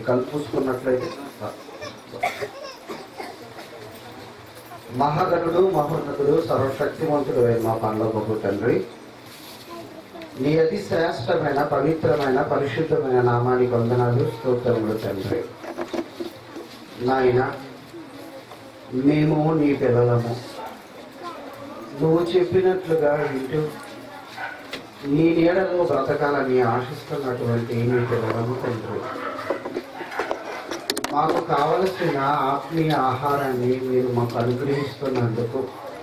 కళ్ళు మూసుకున్నట్లయితే మహాగణుడు మహోన్నతుడు సర్వశక్తివంతుడు అయిన మా పనుల తండ్రి నీ అతి శ్రేష్టమైన పవిత్రమైన పరిశుద్ధమైన నామానికి వందనాలు స్తోత్రములు తండ్రి నాయన మేము నీ పిల్లలము నువ్వు చెప్పినట్లుగా వింటూ నీ నీడలో బ్రతకాలని ఆశిస్తున్నటువంటి నీ పిల్లలము తండ్రి మాకు కావలసిన ఆత్మీయ ఆహారాన్ని మీరు మాకు అనుగ్రహిస్తున్నందుకు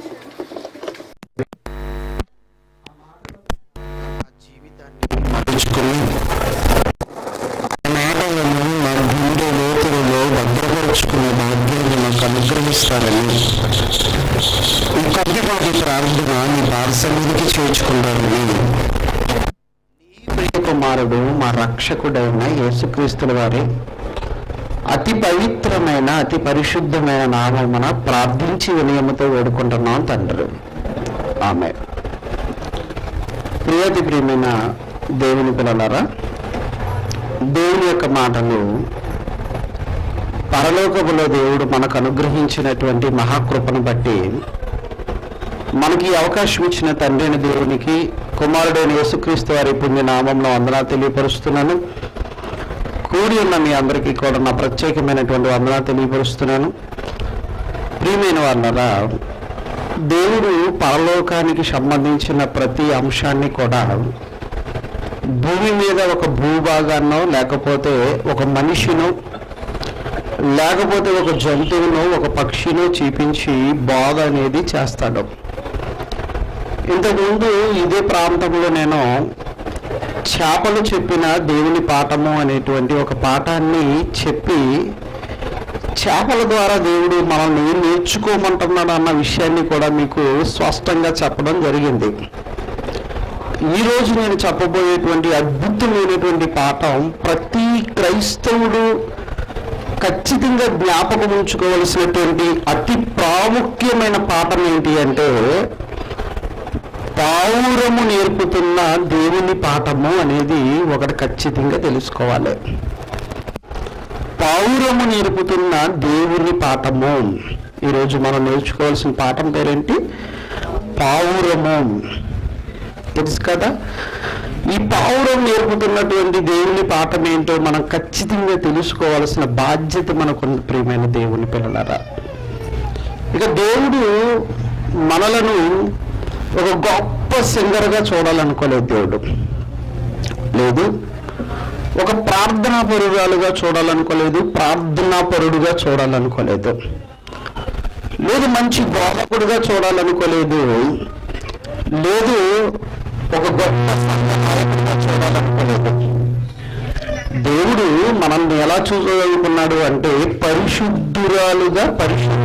మలుచుకుని మాటలను మా గుండె లోతులలో భద్రపరుచుకునే భాగ్యాన్ని మాకు అనుగ్రహిస్తారని ఈ కొద్దిపాటి ప్రార్థన మీ పార్సన్నిధికి చేర్చుకుంటారని ప్రియ కుమారుడు మా రక్షకుడైన యేసుక్రీస్తుల వారి అతి పవిత్రమైన అతి పరిశుద్ధమైన నామమున ప్రార్థించి వినయముతో వేడుకుంటున్నాం తండ్రి ఆమె ప్రియతి ప్రియమైన దేవుని పిల్లలారా దేవుని యొక్క మాటలు పరలోకములో దేవుడు మనకు అనుగ్రహించినటువంటి మహాకృపను బట్టి మనకి ఈ అవకాశం ఇచ్చిన తండ్రి అయిన దేవునికి కుమారుడైన యేసుక్రీస్తు వారి పుణ్య నామంలో వందనా తెలియపరుస్తున్నాను కూడి ఉన్న మీ అందరికీ కూడా నా ప్రత్యేకమైనటువంటి వందనా తెలియపరుస్తున్నాను ప్రియమైన వాళ్ళరా దేవుడు పరలోకానికి సంబంధించిన ప్రతి అంశాన్ని కూడా భూమి మీద ఒక భూభాగాన్నో లేకపోతే ఒక మనిషినో లేకపోతే ఒక జంతువునో ఒక పక్షినో చూపించి బాధ అనేది చేస్తాడు ఇంతకుముందు ఇదే ప్రాంతంలో నేను చేపలు చెప్పిన దేవుని పాఠము అనేటువంటి ఒక పాఠాన్ని చెప్పి చేపల ద్వారా దేవుడు మనల్ని నేర్చుకోమంటున్నాడు అన్న విషయాన్ని కూడా మీకు స్పష్టంగా చెప్పడం జరిగింది ఈ రోజు నేను చెప్పబోయేటువంటి అద్భుతమైనటువంటి పాఠం ప్రతి క్రైస్తవుడు ఖచ్చితంగా జ్ఞాపకం ఉంచుకోవలసినటువంటి అతి ప్రాముఖ్యమైన పాఠం ఏంటి అంటే పావురము నేర్పుతున్న దేవుని పాఠము అనేది ఒకటి ఖచ్చితంగా తెలుసుకోవాలి పావురము నేర్పుతున్న దేవుని పాఠము ఈరోజు మనం నేర్చుకోవాల్సిన పాఠం పేరేంటి పావురము తెలుసు కదా ఈ పావురం నేర్పుతున్నటువంటి దేవుని పాఠం ఏంటో మనం ఖచ్చితంగా తెలుసుకోవాల్సిన బాధ్యత మనకున్న ప్రియమైన దేవుని పిల్లలారా ఇక దేవుడు మనలను ఒక గొప్ప సింగర్గా చూడాలనుకోలేదు దేవుడు లేదు ఒక ప్రార్థనా పరురాలుగా చూడాలనుకోలేదు ప్రార్థనా పరుడుగా చూడాలనుకోలేదు లేదు మంచి బోధకుడుగా చూడాలనుకోలేదు లేదు ఒక గొప్ప సంఘ నాయకుడిగా చూడాలనుకోలేదు దేవుడు మనల్ని ఎలా చూడాలనుకున్నాడు అంటే పరిశుద్ధురాలుగా పరిశుద్ధ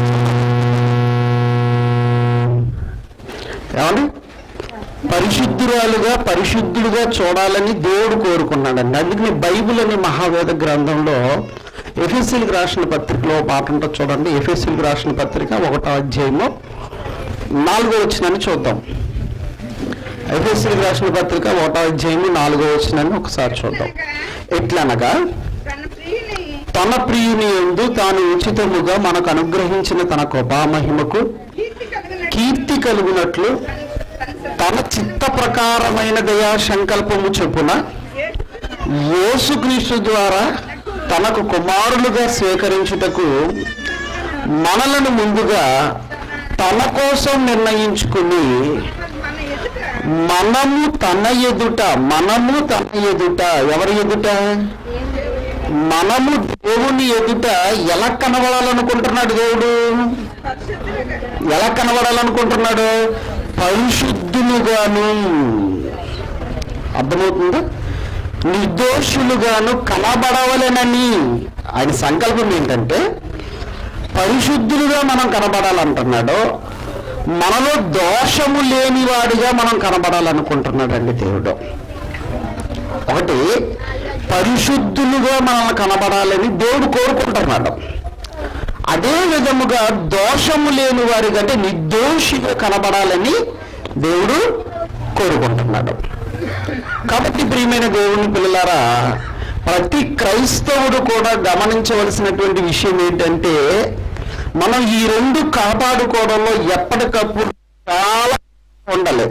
ఏమండి పరిశుద్ధురాలుగా పరిశుద్ధుడుగా చూడాలని దేవుడు కోరుకున్నాడండి అందుకని బైబిల్ అనే మహావేద గ్రంథంలో ఎఫ్ఎస్సీలకు రాసిన పత్రికలో ఒక పాట ఉంటుంది చూడండి ఎఫ్ఎస్సీలకు రాసిన పత్రిక ఒకటో అధ్యాయము నాలుగో వచ్చినని చూద్దాం ఎఫ్ఎస్సీలకు రాసిన పత్రిక ఒకటో అధ్యాయము నాలుగో వచ్చినని ఒకసారి చూద్దాం ఎట్లనగా తన ప్రియుని తన ప్రియుని ఎందు తాను ఉచితముగా మనకు అనుగ్రహించిన తన కృపామహిమకు కీర్తి కలిగిన కీర్తి కలుగునట్లు తన చిత్త ప్రకారమైన దయా సంకల్పము చొప్పున యేసుక్రీస్తు ద్వారా తనకు కుమారులుగా స్వీకరించుటకు మనలను ముందుగా తన కోసం నిర్ణయించుకుని మన ఎదుట మనము తన ఎదుట మనము తన ఎదుట ఎవరి ఎదుట మనము దేవుని ఎదుట ఎలా కనబడాలనుకుంటున్నాడు దేవుడు పరిశుద్ధులుగా ఎలా కనబడాలనుకుంటున్నాడు పరిశుద్ధులుగాను అర్థమవుతుందా నిర్దోషులుగాను కనబడవలెనని ఆయన సంకల్పం ఏంటంటే పరిశుద్ధులుగా మనం కనబడాలంటున్నాడు మనలో దోషము లేనివాడిగా మనం కనబడాలనుకుంటున్నాడండి దేవుడు ఒకటి పరిశుద్ధులుగా మనల్ని కనబడాలని దేవుడు కోరుకుంటున్నాడు అదే విధముగా దోషము లేని వారి కంటే నిర్దోషిగా కనబడాలని దేవుడు కోరుకుంటున్నాడు కాబట్టి ప్రియమైన దేవుని పిల్లలారా ప్రతి క్రైస్తవుడు కూడా గమనించవలసినటువంటి విషయం ఏంటంటే మనం ఈ రెండు కాపాడుకోవడంలో ఎప్పటికప్పుడు చాలా ఉండాలి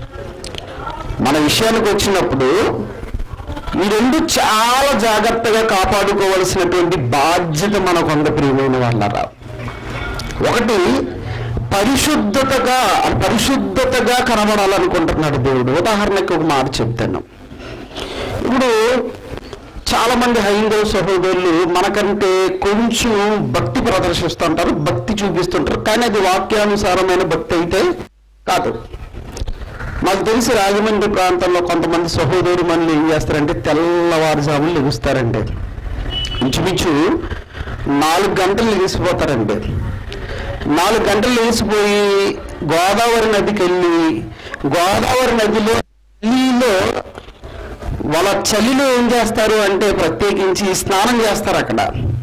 మన విషయానికి వచ్చినప్పుడు ఈ రెండు చాలా జాగ్రత్తగా కాపాడుకోవలసినటువంటి బాధ్యత మనకు ఉంది ప్రియమైన వాళ్ళరా ఒకటి పరిశుద్ధతగా పరిశుద్ధతగా కనబడాలనుకుంటున్నాడు దేవుడు ఉదాహరణకి ఒక మాట చెప్తాను ఇప్పుడు చాలా మంది హైందవ సహోదరులు మనకంటే కొంచెం భక్తి ప్రదర్శిస్తుంటారు భక్తి చూపిస్తుంటారు కానీ అది వాక్యానుసారమైన భక్తి అయితే కాదు మాకు తెలిసి రాజమండ్రి ప్రాంతంలో కొంతమంది సహోదరులు మనల్ని ఏం చేస్తారంటే తెల్లవారుజాములు లెగుస్తారండి ఇంచుమించు నాలుగు గంటలు లెగిసిపోతారండి నాలుగు గంటలు లేచిపోయి గోదావరి నదికి వెళ్ళి గోదావరి నదిలో నీళ్ళలో వాళ్ళ చలిలో ఏం చేస్తారు అంటే ప్రత్యేకించి స్నానం చేస్తారు అక్కడ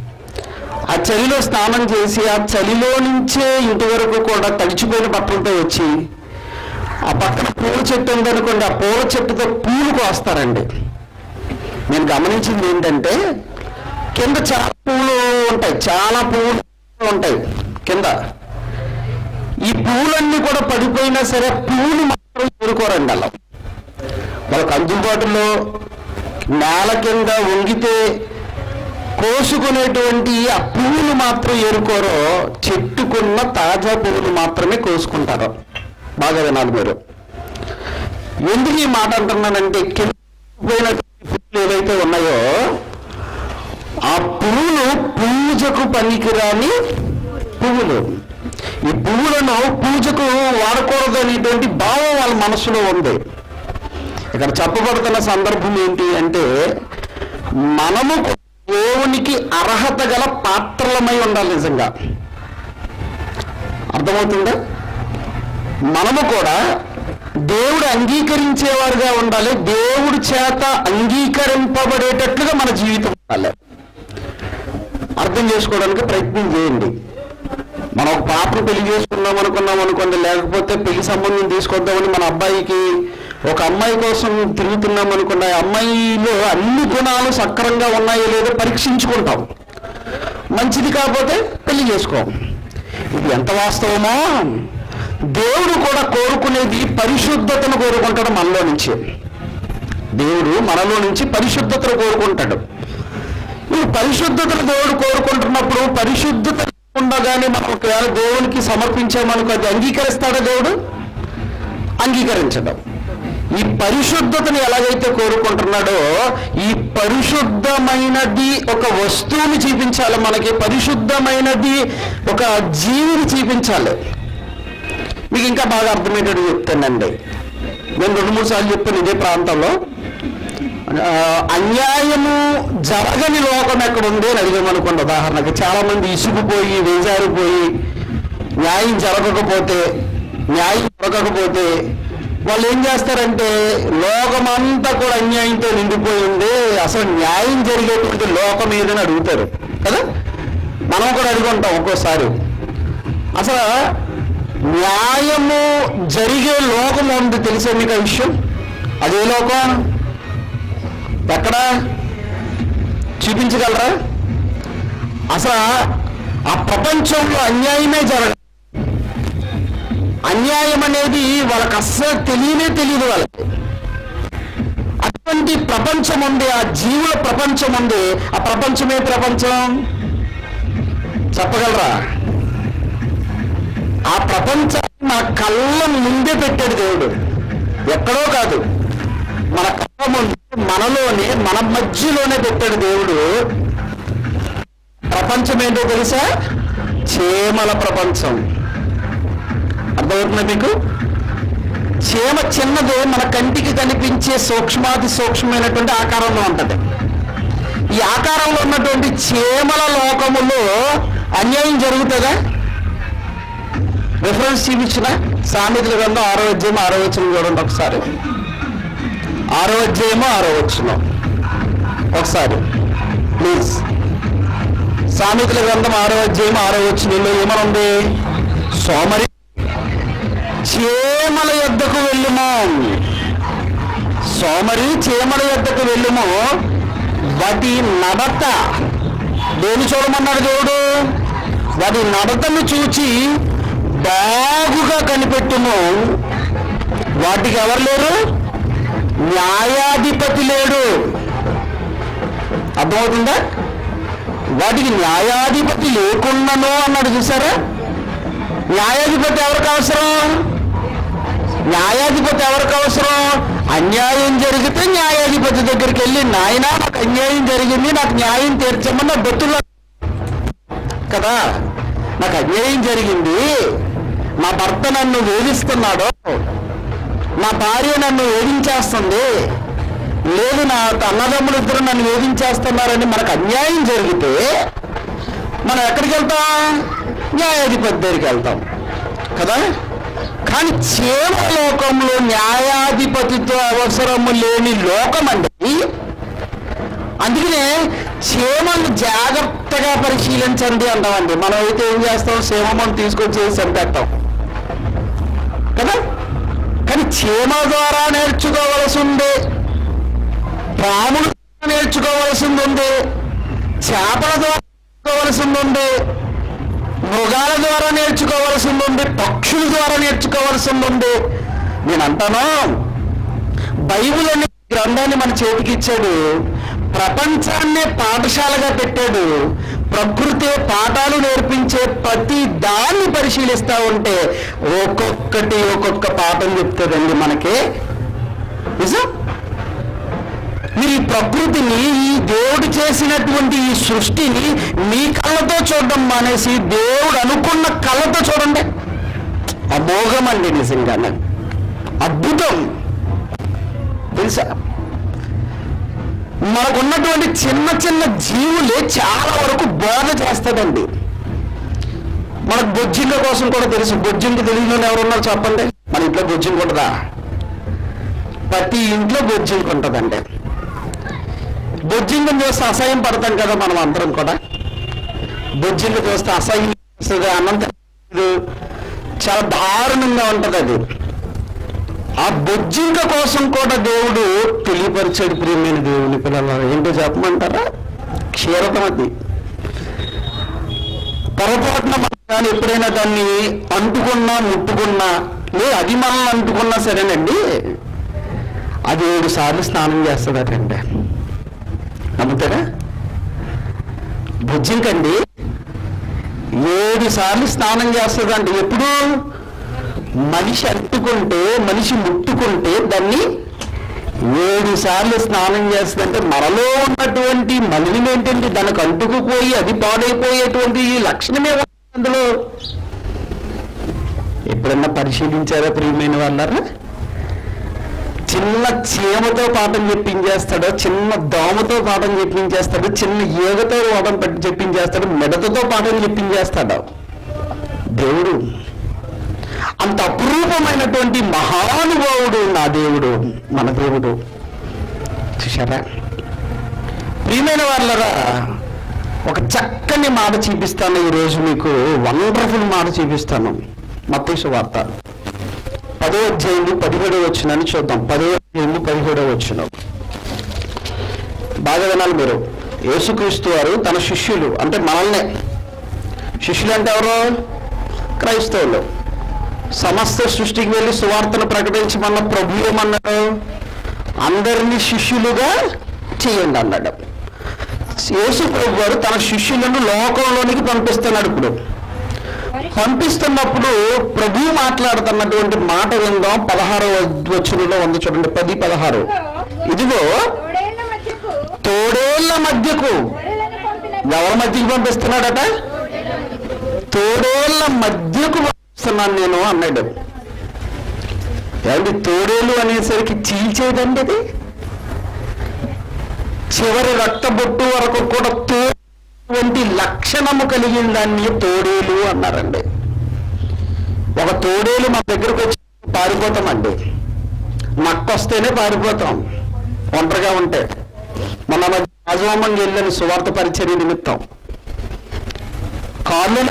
ఆ చలిలో స్నానం చేసి ఆ చలిలో నుంచే ఇంటి వరకు కూడా తడిచిపోయిన బట్టలతో వచ్చి ఆ పక్కన పూల చెట్టు ఉందనుకోండి ఆ పూల చెట్టుతో పూలు కోస్తారండి నేను గమనించింది ఏంటంటే కింద చాలా పూలు ఉంటాయి చాలా పువ్వులు ఉంటాయి కింద ఈ పువ్వులన్నీ కూడా పడిపోయినా సరే పువ్వులు మాత్రం ఊరుకోరండి అలా వాళ్ళకి అందుబాటులో నేల కింద వంగితే కోసుకునేటువంటి ఆ పువ్వులు మాత్రం ఏరుకోరో చెట్టుకున్న తాజా పువ్వులు మాత్రమే కోసుకుంటారు బాగా వినాలి మీరు ఎందుకు ఈ మాట అంటున్నానంటే కింద పోయినటువంటి పువ్వులు ఏవైతే ఉన్నాయో ఆ పువ్వులు పూజకు పనికిరాని పువ్వులు ఈ పువ్వులను పూజకు వాడకూడదు అనేటువంటి భావం వాళ్ళ మనసులో ఉంది ఇక్కడ చెప్పబడుతున్న సందర్భం ఏంటి అంటే మనము దేవునికి అర్హత గల పాత్రలమై ఉండాలి నిజంగా అర్థమవుతుందా మనము కూడా దేవుడు అంగీకరించేవారుగా ఉండాలి దేవుడి చేత అంగీకరింపబడేటట్లుగా మన జీవితం ఉండాలి అర్థం చేసుకోవడానికి ప్రయత్నం చేయండి మనం ఒక పాపను పెళ్లి చేసుకుందాం అనుకున్నాం అనుకోండి లేకపోతే పెళ్లి సంబంధం తీసుకొద్దామని మన అబ్బాయికి ఒక అమ్మాయి కోసం తిరుగుతున్నాం అనుకున్న ఆ అమ్మాయిలో అన్ని గుణాలు సక్రంగా ఉన్నాయో లేదో పరీక్షించుకుంటాం మంచిది కాకపోతే పెళ్లి చేసుకోం ఇది ఎంత వాస్తవమో దేవుడు కూడా కోరుకునేది పరిశుద్ధతను కోరుకుంటాడు మనలో నుంచి దేవుడు మనలో నుంచి పరిశుద్ధతను కోరుకుంటాడు ఈ పరిశుద్ధతను దేవుడు కోరుకుంటున్నప్పుడు పరిశుద్ధత ఉండగానే మనం ఒకవేళ దేవునికి సమర్పించామనుకో అది అంగీకరిస్తాడా దేవుడు అంగీకరించడం ఈ పరిశుద్ధతను ఎలాగైతే కోరుకుంటున్నాడో ఈ పరిశుద్ధమైనది ఒక వస్తువుని చూపించాలి మనకి పరిశుద్ధమైనది ఒక జీవిని చూపించాలి మీకు ఇంకా బాగా అర్థమయ్యేటట్టు చెప్తానండి నేను రెండు మూడు సార్లు చెప్పాను ఇదే ప్రాంతంలో ఆ, అన్యాయము జరగని లోకం ఎక్కడ ఉంది అని అడిగామనుకోండి ఉదాహరణకి చాలా మంది ఇసుకుపోయి వేజారిపోయి న్యాయం జరగకపోతే న్యాయం జరగకపోతే వాళ్ళు ఏం చేస్తారంటే లోకమంతా కూడా అన్యాయంతో నిండిపోయింది అసలు న్యాయం జరిగేటువంటి లోకం ఏదని అడుగుతారు కదా మనం కూడా అడుగుంటాం ఒక్కోసారి అసలు న్యాయము జరిగే లోకం ఉంది తెలిసే మీకు ఆ విషయం అదే లోకం ఎక్కడ చూపించగలరా అసలు ఆ ప్రపంచంలో అన్యాయమే జరగదు అన్యాయం అనేది వాళ్ళకి అస్సలు తెలియనే తెలియదు వాళ్ళకి అటువంటి ప్రపంచం ఉంది ఆ జీవుల ప్రపంచం ఉంది ఆ ప్రపంచమే ప్రపంచం చెప్పగలరా ఆ ప్రపంచాన్ని మన కళ్ళ ముందే పెట్టాడు దేవుడు ఎక్కడో కాదు మన కళ్ళ ముందు మనలోనే మన మధ్యలోనే పెట్టాడు దేవుడు ప్రపంచం ఏంటో తెలుసా చీమల ప్రపంచం అర్థమవుతుందా మీకు చీమ చిన్నది మన కంటికి కనిపించే సూక్ష్మాతి సూక్ష్మమైనటువంటి ఆకారంలో ఉంటది ఈ ఆకారంలో ఉన్నటువంటి చీమల లోకములో అన్యాయం జరుగుతుందా రిఫరెన్స్ చూపించిన సామెతల గ్రంథం ఆరో అధ్యాయం ఆరో వచ్చిన చూడండి ఒకసారి ఆరో అధ్యాయము ఆరో వచ్చిన ఒకసారి ప్లీజ్ సామెతల గ్రంథం ఆరో అధ్యాయం ఆరో వచ్చినలో ఏమనుంది సోమరి చీమల యొద్దకు వెళ్ళుము సోమరి చీమల యొద్దకు వెళ్ళుము వాటి నడత దేని చూడమన్నాడు దేవుడు వాటి నడతను చూచి బాగుగా కనిపెట్టును వాటికి ఎవరు లేరు న్యాయాధిపతి లేడు అర్థమవుతుందా వాటికి న్యాయాధిపతి లేకుండాను అన్నాడు చూసారా న్యాయాధిపతి ఎవరికి అవసరం న్యాయాధిపతి ఎవరికి అవసరం అన్యాయం జరిగితే న్యాయాధిపతి దగ్గరికి వెళ్ళి నాయన నాకు అన్యాయం జరిగింది నాకు న్యాయం తీర్చమన్న బొత్తుల్లో కదా నాకు అన్యాయం జరిగింది నా భర్త నన్ను వేధిస్తున్నాడు నా భార్య నన్ను వేధించేస్తుంది లేదు నా అన్నదమ్ములు ఇద్దరు నన్ను వేధించేస్తున్నారని మనకు అన్యాయం జరిగితే మనం ఎక్కడికి వెళ్తాం న్యాయాధిపతి దగ్గరికి వెళ్తాం కదా కానీ చేమ లోకంలో న్యాయాధిపతితో అవసరము లేని లోకం అండి అందుకనే చీమలు జాగ్రత్తగా పరిశీలించండి అంటామండి మనం అయితే ఏం చేస్తాం చీమను తీసుకొచ్చి చంపేస్తాం కదా కానీ చీమ ద్వారా నేర్చుకోవలసి ఉంది పాముల ద్వారా నేర్చుకోవలసింది ఉంది చేపల ద్వారా నేర్చుకోవలసింది ఉంది మృగాల ద్వారా నేర్చుకోవలసింది ఉంది పక్షుల ద్వారా నేర్చుకోవలసింది ఉంది నేను అంటాను బైబిల్ అనే గ్రంథాన్ని మన చేతికి ఇచ్చాడు ప్రపంచాన్నే పాఠశాలగా పెట్టాడు ప్రకృతి పాఠాలు నేర్పించే ప్రతి దాన్ని పరిశీలిస్తా ఉంటే ఒక్కొక్కటి ఒక్కొక్క పాఠం చెప్తుందండి మనకి నిజం మీరు ఈ ప్రకృతిని ఈ దేవుడు చేసినటువంటి ఈ సృష్టిని మీ కళ్ళతో చూడడం మానేసి దేవుడు అనుకున్న కళ్ళతో చూడండి అమోఘం అండి నిజంగానే అద్భుతం తెలుసా మనకున్నటువంటి చిన్న చిన్న జీవులే చాలా వరకు బోధ చేస్తాడండి మనకు బొజ్జింక కోసం కూడా తెలుసు బొజ్జింక తెలియని ఎవరున్నారు చెప్పండి మన ఇంట్లో బొజ్జింక ఉంటుందా ప్రతి ఇంట్లో బొజ్జింక ఉంటుందండి బొజ్జింకను చూస్తే అసహ్యం పడతాం కదా మనం అందరం కూడా బొజ్జింక చూస్తే అసహ్యం వేస్తుంది, అన్నం తినదు. చాలా దారుణంగా ఉంటది అది ఆ బొజ్జింక కోసం కూడా దేవుడు తెలియపరిచాడు ప్రియమైన దేవుని పిల్లలు ఏంటో చెప్పమంటారా క్షీరతం అది పొరపాటున మనం కానీ ఎప్పుడైనా దాన్ని అంటుకున్నా ముట్టుకున్నా లేదు అది మనల్ని అంటుకున్నా సరేనండి అది ఏడు సార్లు స్నానం చేస్తుందటండి నమ్ముతారా బుజ్జింకండి ఏడు సార్లు స్నానం చేస్తుందండి ఎప్పుడు మనిషి అంటుకుంటే మనిషి ముట్టుకుంటే దాన్ని ఏడు సార్లు స్నానం చేస్తుందంటే మనలో ఉన్నటువంటి మలినం ఏంటంటే దానికి అంటుకుపోయి అది పాడైపోయేటువంటి ఈ లక్షణమే ఉంది అందులో ఎప్పుడన్నా పరిశీలించారా ప్రియమైన వాళ్ళరా చిన్న చీమతో పాఠం చెప్పించేస్తాడు చిన్న దోమతో పాఠం చెప్పించేస్తాడు చిన్న ఈగతో పాఠం పెట్టి చెప్పించేస్తాడు మిడతతో పాఠం చెప్పించేస్తాడు దేవుడు అంత అపురూపమైనటువంటి మహానుభావుడు నా దేవుడు మన దేవుడు చూశారా ప్రియమైన వాళ్ళరా ఒక చక్కని మాట చూపిస్తాను ఈరోజు మీకు వండర్ఫుల్ మాట చూపిస్తాను మత్తీసు వార్త పదో అధ్యాయులు పదిహేడో వచ్చినని చూద్దాం పదో అధ్యాయులు పదిహేడో వచ్చిన బాగా వినాలి మీరు యేసుక్రీస్తు వారు తన శిష్యులు అంటే మనల్నే శిష్యులు అంటే ఎవరు క్రైస్తవులు సమస్త సృష్టికి వెళ్ళి సువార్తను ప్రకటించమన్న ప్రభు ఏమన్నాడు అందరినీ శిష్యులుగా చేయండి అన్నాడు యేసు ప్రభు గారు తన శిష్యులను లోకంలోనికి పంపిస్తున్నాడు ఇప్పుడు పంపిస్తున్నప్పుడు ప్రభు మాట్లాడుతున్నటువంటి మాట విందాం పదహారు వచ్చులో ఉంది చూడండి పది పదహారు ఇదిగో తోడేళ్ల మధ్యకు తోడేళ్ల మధ్యకు గొర్రెలను పంపిన ఎవరి మధ్యకి పంపిస్తున్నాడట తోడేళ్ల మధ్యకు పంపిస్తున్నాను నేను అన్నాడు ఏమండి తోడేలు అనేసరికి చీల్చేదండి అది చివరి రక్తబొట్టు వరకు కూడా తో వంటి లక్షణము కలిగిన దాన్ని తోడేలు అన్నారండి ఒక తోడేలు మా దగ్గరకు వచ్చి పారిపోతామండి నక్కొస్తేనే పారిపోతాం ఒంటరిగా ఉంటే మొన్న మధ్య రాజహోమంకి వెళ్ళని సువార్త పరిచర్య నిమిత్తం కాళ్ళు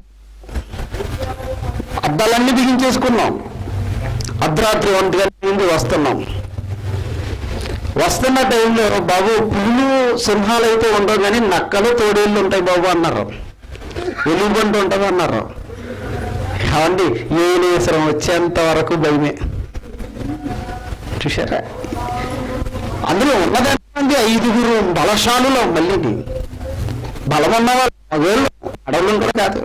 అద్దాలన్నీ బిగించేసుకున్నాం అర్ధరాత్రి ఒంటి గంట నుండి వస్తున్నాం వస్తున్న టైంలో బాబు పులులు సింహాలు అయితే ఉండవు కానీ నక్కలు తోడేళ్ళు ఉంటాయి బాబు అన్నారు ఎలుగుబంటి ఉంటుంది అన్నారు ఏమండి ఏనేసరం వచ్చేంత వరకు భయమే చూసారా అందులో ఉన్నదండి ఐదుగురు బలశాలులో మళ్ళీ బలమన్న వాళ్ళు మగోళ్ళు అడవులు కూడా కాదు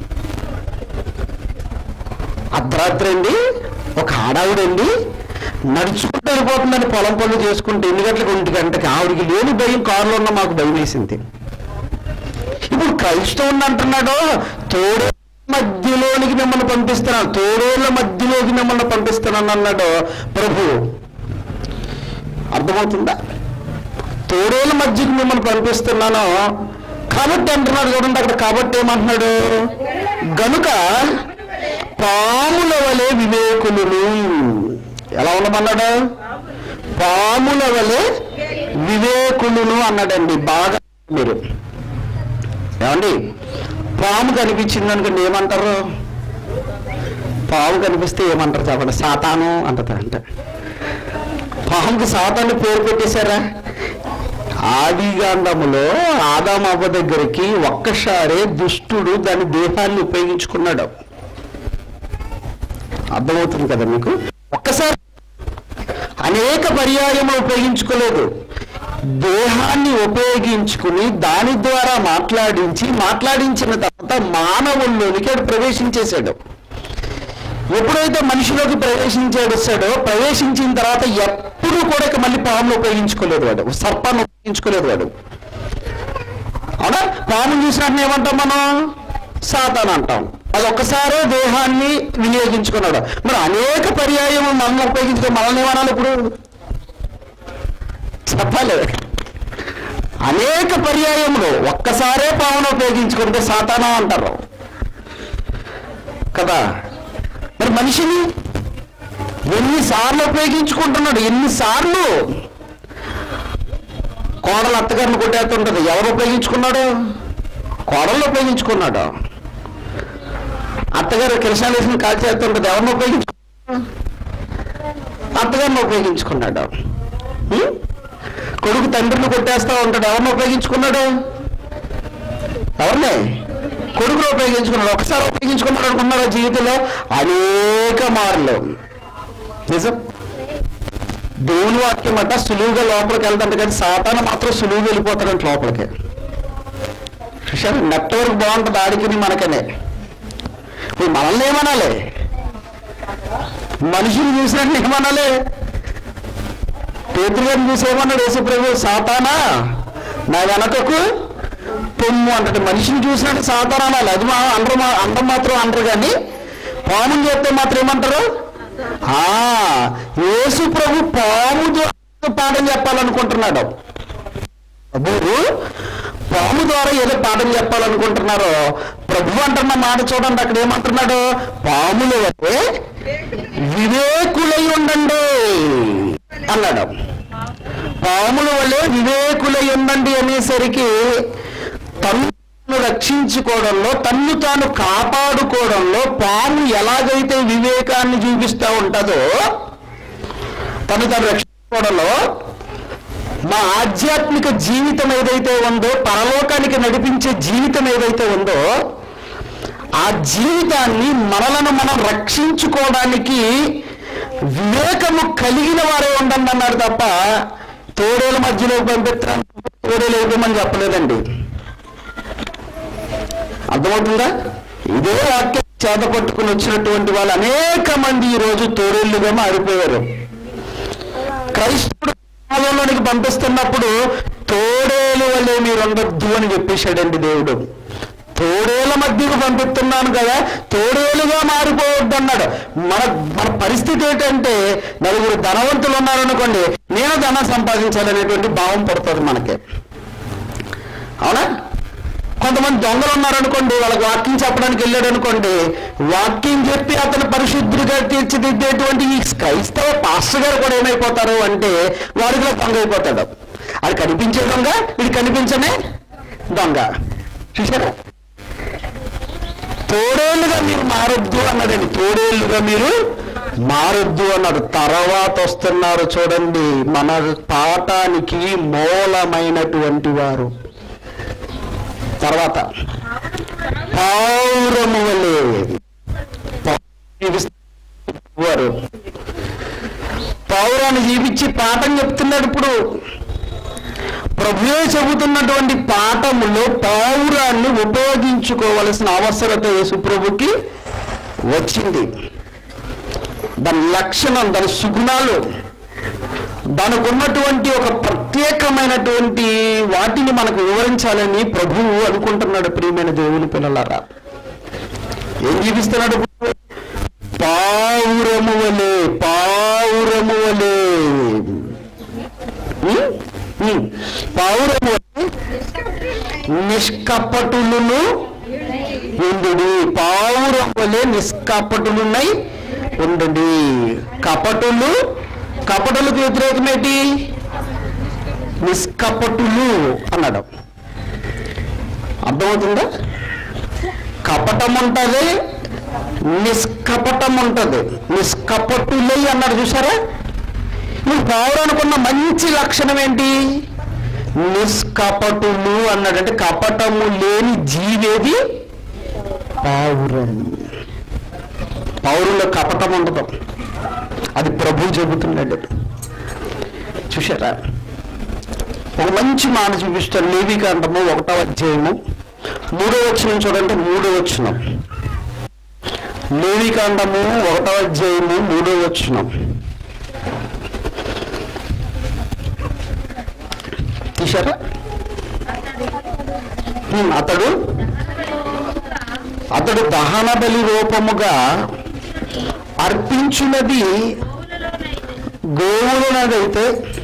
అర్ధరాత్రి అండి ఒక ఆడావిడండి నడుచుకుంటూ వెళ్ళిపోతుందని పొలం పనులు చేసుకుంటే ఎన్ని గంటలకు ఒంటి గంటకి ఆవిడికి లేని భయం కారులో ఉన్న మాకు భయం వేసింది ఇప్పుడు క్రైస్తవుని అంటున్నాడు తోడే మధ్యలోనికి మిమ్మల్ని పంపిస్తున్నాను తోడేళ్ళ మధ్యలోకి మిమ్మల్ని పంపిస్తున్నాను అన్నాడు ప్రభు అర్థమవుతుందా తోడేళ్ళ మధ్యకి మిమ్మల్ని పంపిస్తున్నాను కాబట్టి అంటున్నాడు చూడండి అక్కడ కాబట్టి ఏమంటున్నాడు గనుక పాముల వలె వివేకులను ఎలా ఉండమన్నాడు పాముల వలె వివేకులను అన్నాడండి బాగా మీరు ఏమండి పాము కనిపించింది అనుకోండి ఏమంటారు పాము కనిపిస్తే ఏమంటారు చెప్పండి సాతాను అంటది అంటే పాముకి సాతాను పేరు పెట్టేశారా ఆదిగాండములో ఆదామాప దగ్గరికి ఒక్కసారే దుష్టుడు దాని దేహాన్ని ఉపయోగించుకున్నాడు అర్థమవుతుంది కదా మీకు ఒక్కసారి అనేక పర్యాయములు ఉపయోగించుకోలేదు దేహాన్ని ఉపయోగించుకుని దాని ద్వారా మాట్లాడించి మాట్లాడించిన తర్వాత మానవుల్లోనికి వాడు ప్రవేశించేశాడు ఎప్పుడైతే మనిషిలోకి ప్రవేశించాడు వస్తాడో ప్రవేశించిన తర్వాత ఎప్పుడు కూడా ఇక మళ్ళీ పామును ఉపయోగించుకోలేదు వాడు సర్పాన్ని ఉపయోగించుకోలేదు వాడు అవునా పామును చూసినట్టు ఏమంటాం మనం సాతాన్ అంటాం అది ఒక్కసారే దేహాన్ని వినియోగించుకున్నాడు మరి అనేక పర్యాయం మనల్ని ఉపయోగించుకో మనల్ని ఏమనాలి ఇప్పుడు చెప్పాలి అనేక పర్యాయములు ఒక్కసారే పామును ఉపయోగించుకుంటే సాతానా అంటారు కదా మరి మనిషిని ఎన్నిసార్లు ఉపయోగించుకుంటున్నాడు ఎన్నిసార్లు కోడలు అత్తగారిని కొట్టేస్తుంటది ఎవరు ఉపయోగించుకున్నాడు కోడలు ఉపయోగించుకున్నాడు అత్తగారు కిరసాలు వేసిన కాల్ చేస్తుంటది ఎవరిని ఉపయోగించుకున్నాడు అత్తగారిని ఉపయోగించుకున్నాడు ఉం? కొడుకు తండ్రిని కొట్టేస్తా ఉంటాడు ఎవరిని ఉపయోగించుకున్నాడు ఎవరిని కొడుకును ఉపయోగించుకున్నాడు ఒకసారి ఉపయోగించుకున్నాడు అనుకున్నారా జీవితంలో అనేక మార్లు నిజం దేవుని వాక్యం అంట సులువుగా లోపలికి వెళ్తాంట కానీ సాతాను మాత్రం సులువుగా వెళ్ళిపోతాడంట లోపలికి చూసారు నెట్వర్క్ బాగుంటుంది ఆడికి మనకనే ఇప్పుడు మనల్ని ఏమనాలి మనుషులు చూసినట్టు ఏమనాలి పేతురు గారిని చూసి ఏమన్నాడు యేసు ప్రభు సాతానా నా వెనకకు పొమ్ము అంటాడు మనిషిని చూసినట్టు సాతానా అనాలి అది మా అందరూ మా అందరం మాత్రం అంటారు కానీ పాముని చేస్తే మాత్రం ఏమంటారు ఆ యేసు ప్రభు పాము ద్వారా పాఠం చెప్పాలనుకుంటున్నాడు అబ్బో పాము ద్వారా ఏదో పాఠం చెప్పాలనుకుంటున్నారో ప్రభు అంటున్న మాట చూడండి అక్కడ ఏమంటున్నాడు పాములు అంటే వివేకులై ఉండండి అన్నాడు పాముల వల్లే వివేకులై ఉండండి అనేసరికి తన్ను రక్షించుకోవడంలో తన్ను తాను కాపాడుకోవడంలో పాము ఎలాగైతే వివేకాన్ని చూపిస్తూ ఉంటుందో తను తాను రక్షించుకోవడంలో మా ఆధ్యాత్మిక జీవితం ఏదైతే ఉందో పరలోకానికి నడిపించే జీవితం ఏదైతే ఉందో ఆ జీవితాన్ని మనలను మనం రక్షించుకోవడానికి వివేకము కలిగిన వారే ఉండండి అన్నాడు తప్ప తోడేల మధ్యలో పంపిస్తాను తోడేలు ఇవ్వమని చెప్పలేదండి అర్థమవుతుందా ఇదే వాక్యం చేత పట్టుకుని వచ్చినటువంటి వాళ్ళు అనేక మంది ఈ రోజు తోడేళ్లుగా మారిపోయారు క్రైస్తవుడు సమాజంలోనికి పంపిస్తున్నప్పుడు తోడేలు వల్లే మీరు ఉండొద్దు అని చెప్పేశాడండి దేవుడు తోడేల మధ్యకు పంపిస్తున్నాను కదా తోడేలుగా మారిపోవద్దు అన్నాడు మన మన పరిస్థితి ఏంటంటే నలుగురు ధనవంతులు ఉన్నారనుకోండి నేను ధనం సంపాదించాలనేటువంటి భావం పడుతుంది మనకి అవునా కొంతమంది దొంగలు ఉన్నారనుకోండి వాళ్ళకి వాక్యం చెప్పడానికి వెళ్ళాడు అనుకోండి వాక్యం చెప్పి అతను పరిశుద్ధుడిగా తీర్చిదిద్దేటువంటి ఈ క్రైస్తవ పాస్టర్ గారు కూడా ఏమైపోతారు అంటే వాడిలో దొంగ అయిపోతాడు అది కనిపించే దొంగ ఇది కనిపించనే దొంగ చూసారా తోడేళ్ళుగా మీరు మారొద్దు అన్నదండి తోడేళ్ళుగా మీరు మారొద్దు అన్నాడు తర్వాత వస్తున్నారు చూడండి మన పాఠానికి మూలమైనటువంటి వారు తర్వాత పౌరము వలె వారు పౌరాన్ని జీవించి పాఠం చెప్తున్నాడు ఇప్పుడు ప్రభువే చెబుతున్నటువంటి పాఠములో పౌరాన్ని ఉపయోగించుకోవలసిన అవసరత యేసుప్రభుకి వచ్చింది దాని లక్షణం దాని సుగుణాలు దానికి ఉన్నటువంటి ఒక ప్రత్యేకమైనటువంటి వాటిని మనకు వివరించాలని ప్రభువు అనుకుంటున్నాడు ప్రియమైన దేవుని పిల్లలారా ఏం జీవిస్తున్నాడు పావురము వలె పావురము వలె ఉం? ఉం. పావురము వలె నిష్కపటులను ఉండు పావురం వలె నిష్కపటులున్నాయి ఉండండి కపటులు కపటులకు వ్యతిరేకమేటి నిష్కపటులు అన్నాడు అర్థమవుతుందా కపటం ఉంటుంది నిష్కపటం ఉంటుంది నిష్కపటులై అన్నాడు చూసారా నువ్వు పావురనుకున్న మంచి లక్షణం ఏంటి నిష్కపటులు అన్నాడు అంటే కపటము లేని జీవేది పావురం పౌరులో కపటం ఉండదు అది ప్రభు చెబుతున్నాడు చూసారా ఒక మంచి మాట చూపిస్తాడు లేవికాండము ఒకటో అధ్యాయము మూడో వచ్చిన చూడండి మూడో వచ్చిన లేవికాండము ఒకటో అధ్యాయము మూడో వచ్చిన తీశారా హ్మ్, అతడు అతడు దహన బలి రూపముగా అర్పించున్నది గోవులనదైతే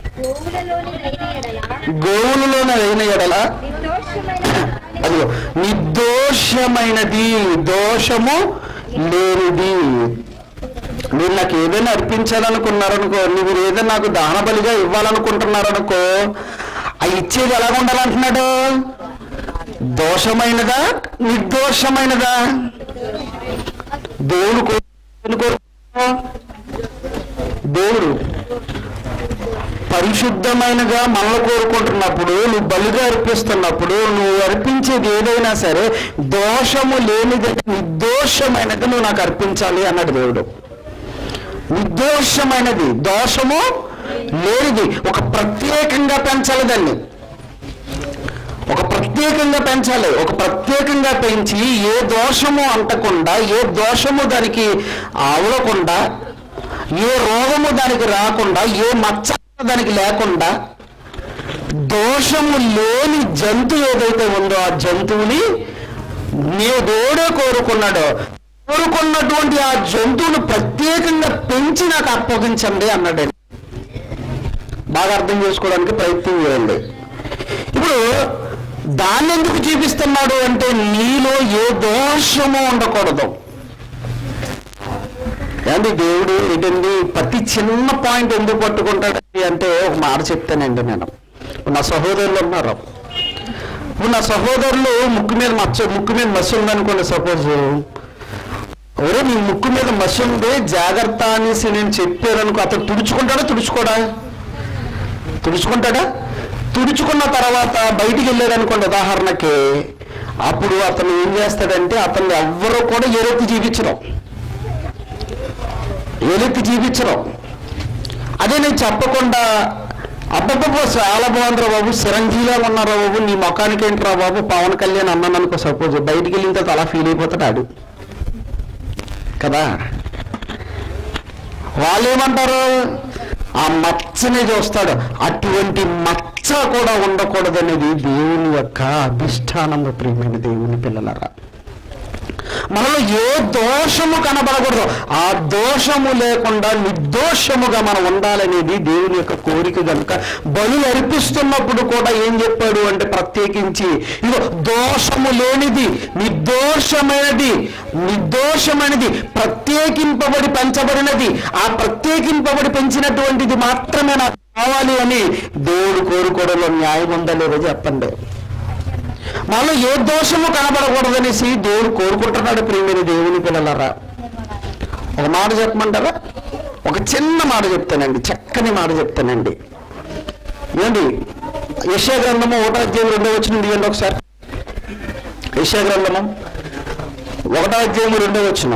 గోవులలోని గోవులలోనదైన దైన ఎడల ఎడల నిర్దోషమైన అదిగో నిర్దోషమైనది దోషము లేనిది మీరు నాకు ఏదైనా అర్పించాలనుకున్నారనుకో మీరు ఏదైనా నాకు దాన బలిగా ఇవ్వాలనుకుంటున్నారనుకో ఆ ఇచ్చేది ఎలా ఉండాలంటున్నాడు దోషమైనదా నిర్దోషమైనదా దేవుడు కో- దేవుడు కోరుకుంటున్నా? దేవుడు పరిశుద్ధమైనగా మనల్ని కోరుకుంటున్నప్పుడు నువ్వు బలిగా అర్పిస్తున్నప్పుడు నువ్వు అర్పించేది ఏదైనా సరే దోషము లేనిది నిర్దోషమైనది నువ్వు నాకు అర్పించాలి అన్నాడు దేవుడు నిర్దోషమైనది దోషము లేనిది ఒక ప్రత్యేకంగా పెంచాలి దాన్ని ఒక ప్రత్యేకంగా పెంచాలి ఒక ప్రత్యేకంగా పెంచి ఏ దోషము అంటకుండా ఏ దోషము దానికి అవలకుండా ఏ రోగము దానికి రాకుండా ఏ మచ్చ దానికి లేకుండా దోషము లేని జంతువు ఏదైతే ఉందో ఆ జంతువుని నీవు దేవుడే కోరుకున్నాడో కోరుకున్నటువంటి ఆ జంతువును ప్రత్యేకంగా పెంచి నాకు అప్పగించండి అన్నాడు బాగా అర్థం చేసుకోవడానికి ప్రయత్నం చేయండి ఇప్పుడు దాన్ని ఎందుకు చూపిస్తున్నాడు అంటే నీలో ఏ దోషము ఉండకూడదు ఏంటి దేవుడు ఏంటండి ప్రతి చిన్న పాయింట్ ఎందుకు పట్టుకుంటాడు అంటే ఒక మాట చెప్తానండి నేను ఇప్పుడు నా సహోదరులు ఉన్నారు ఇప్పుడు నా సహోదరులు ముక్కు మీద మచ్చ ముక్కు మీద మసి ఉందనుకోండి సపోజ్ ఒరే నీ ముక్కు మీద మసి ఉంది జాగ్రత్త అనేసి నేను చెప్పాననుకో అతను తుడుచుకుంటాడా తుడుచుకోడా తుడుచుకుంటాడా తుడుచుకున్న తర్వాత బయటికి వెళ్ళాడు అనుకోండి ఉదాహరణకి అప్పుడు అతను ఏం చేస్తాడంటే అతన్ని ఎవ్వరూ కూడా ఎరెత్తి జీవించడం ఎలెత్తి జీవించడం అదే నేను చెప్పకుండా అబ్బబ్బబ్బ చాలా బాగుందిరా బాబు చిరంజీవిలా ఉన్నారా బాబు నీ ముఖానికి ఏంట్రా బాబు పవన్ కళ్యాణ్ అన్నాను అనుకో సపోజ్ బయటికి వెళ్ళిన తర్వాత అలా ఫీల్ అయిపోతాడు ఆడు కదా వాళ్ళు ఏమంటారు ఆ మచ్చని చూస్తాడు అటువంటి మచ్చ కూడా ఉండకూడదనేది దేవుని యొక్క అధిష్టానము ప్రియమైన దేవుని పిల్లలరా మనలో ఏ దోషము కనబడకూడదు ఆ దోషము లేకుండా నిర్దోషముగా మనం ఉండాలనేది దేవుని యొక్క కోరిక కనుక బలు అర్పిస్తున్నప్పుడు కూడా ఏం చెప్పాడు అంటే ప్రత్యేకించి ఇదో దోషము లేనిది నిర్దోషమైనది నిర్దోషమైనది ప్రత్యేకింపబడి పెంచబడినది ఆ ప్రత్యేకింపబడి పెంచినటువంటిది మాత్రమే నాకు కావాలి అని దేవుడు కోరుకోవడంలో న్యాయం ఉందా లేదో చెప్పండి మనలో ఏ దోషము కనబడకూడదనేసి దేవుడు కోరుకుంటున్నాడు ప్రియమైన దేవుని పిల్లలరా ఒక మాట చెప్పమంటారా ఒక చిన్న మాట చెప్తానండి చక్కని మాట చెప్తానండి ఏంటి యశా గ్రంథము ఒకటో అధ్యాయం రెండో వచ్చిన తీయండి ఒకసారి యశా గ్రంథము ఒకటో అధ్యాయము రెండో వచ్చిన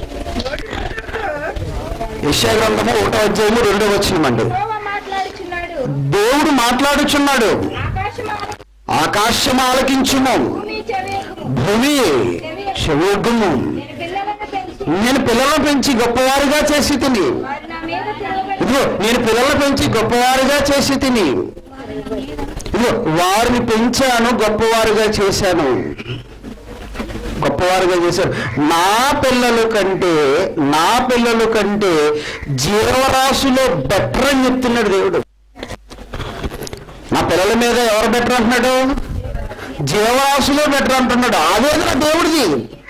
యశా గ్రంథము ఒకటో అధ్యాయము రెండో వచ్చినం అండి యెహోవా మాట్లాడుచున్నాడు దేవుడు మాట్లాడుచున్నాడు ఆకాశం ఆకాశం ఆలకించుము భూమి చెవియొగ్గుము. భూమి చెవుగుము నేను పిల్లలను పెంచి నేను పిల్లలను పెంచి గొప్పవారుగా చేసి తిని వారు నా మీద తిరగబడి ఇదిగో నేను పిల్లలను పెంచి గొప్పవారుగా చేసి తిని ఇదిగో వారిని పెంచాను గొప్పవారుగా చేశాను గొప్పవారుగా చేశాను నా పిల్లల కంటే నా పిల్లల కంటే జీవరాశిలో బెటర్ అని చెప్తున్నాడు దేవుడు నా పిల్లల మీద ఎవరు బెటర్ అంటున్నాడు జీవరాశిలో బెటర్ అంటున్నాడు ఆవేదన దేవుడిది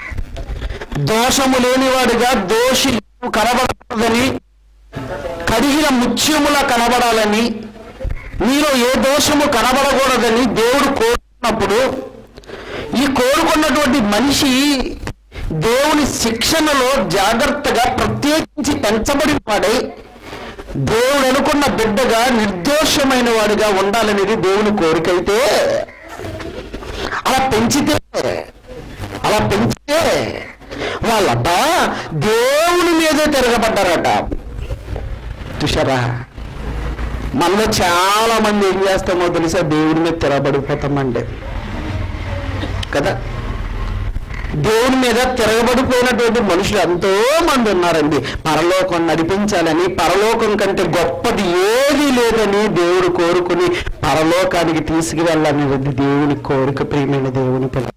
దోషము లేనివాడిగా దోషి కనబడదని కడిగిన ముత్యములా కనబడాలని మీలో ఏ దోషము కనబడకూడదని దేవుడు కోరుకున్నప్పుడు ఈ కోరుకున్నటువంటి మనిషి దేవుని శిక్షణలో జాగ్రత్తగా ప్రత్యేకించి పెంచబడి వాడై దేవుడు అనుకున్న బిడ్డగా నిర్దోషమైన వాడిగా ఉండాలనేది దేవుని కోరికైతే అలా పెంచితే అలా పెంచితే వాళ్ళట దేవుని మీదే తిరగబడ్డారట చూసారా మనలో చాలా మంది ఏం చేస్తామో తెలుసా దేవుని మీద తిరగబడిపోతామండి కదా దేవుని మీద తిరగబడిపోయినటువంటి మనుషులు ఎంతో మంది ఉన్నారండి పరలోకం నడిపించాలని పరలోకం కంటే గొప్పది ఏది లేదని దేవుడు కోరుకుని పరలోకానికి తీసుకువెళ్ళాలనేది దేవుని కోరిక ప్రియమైన దేవుని పిల్ల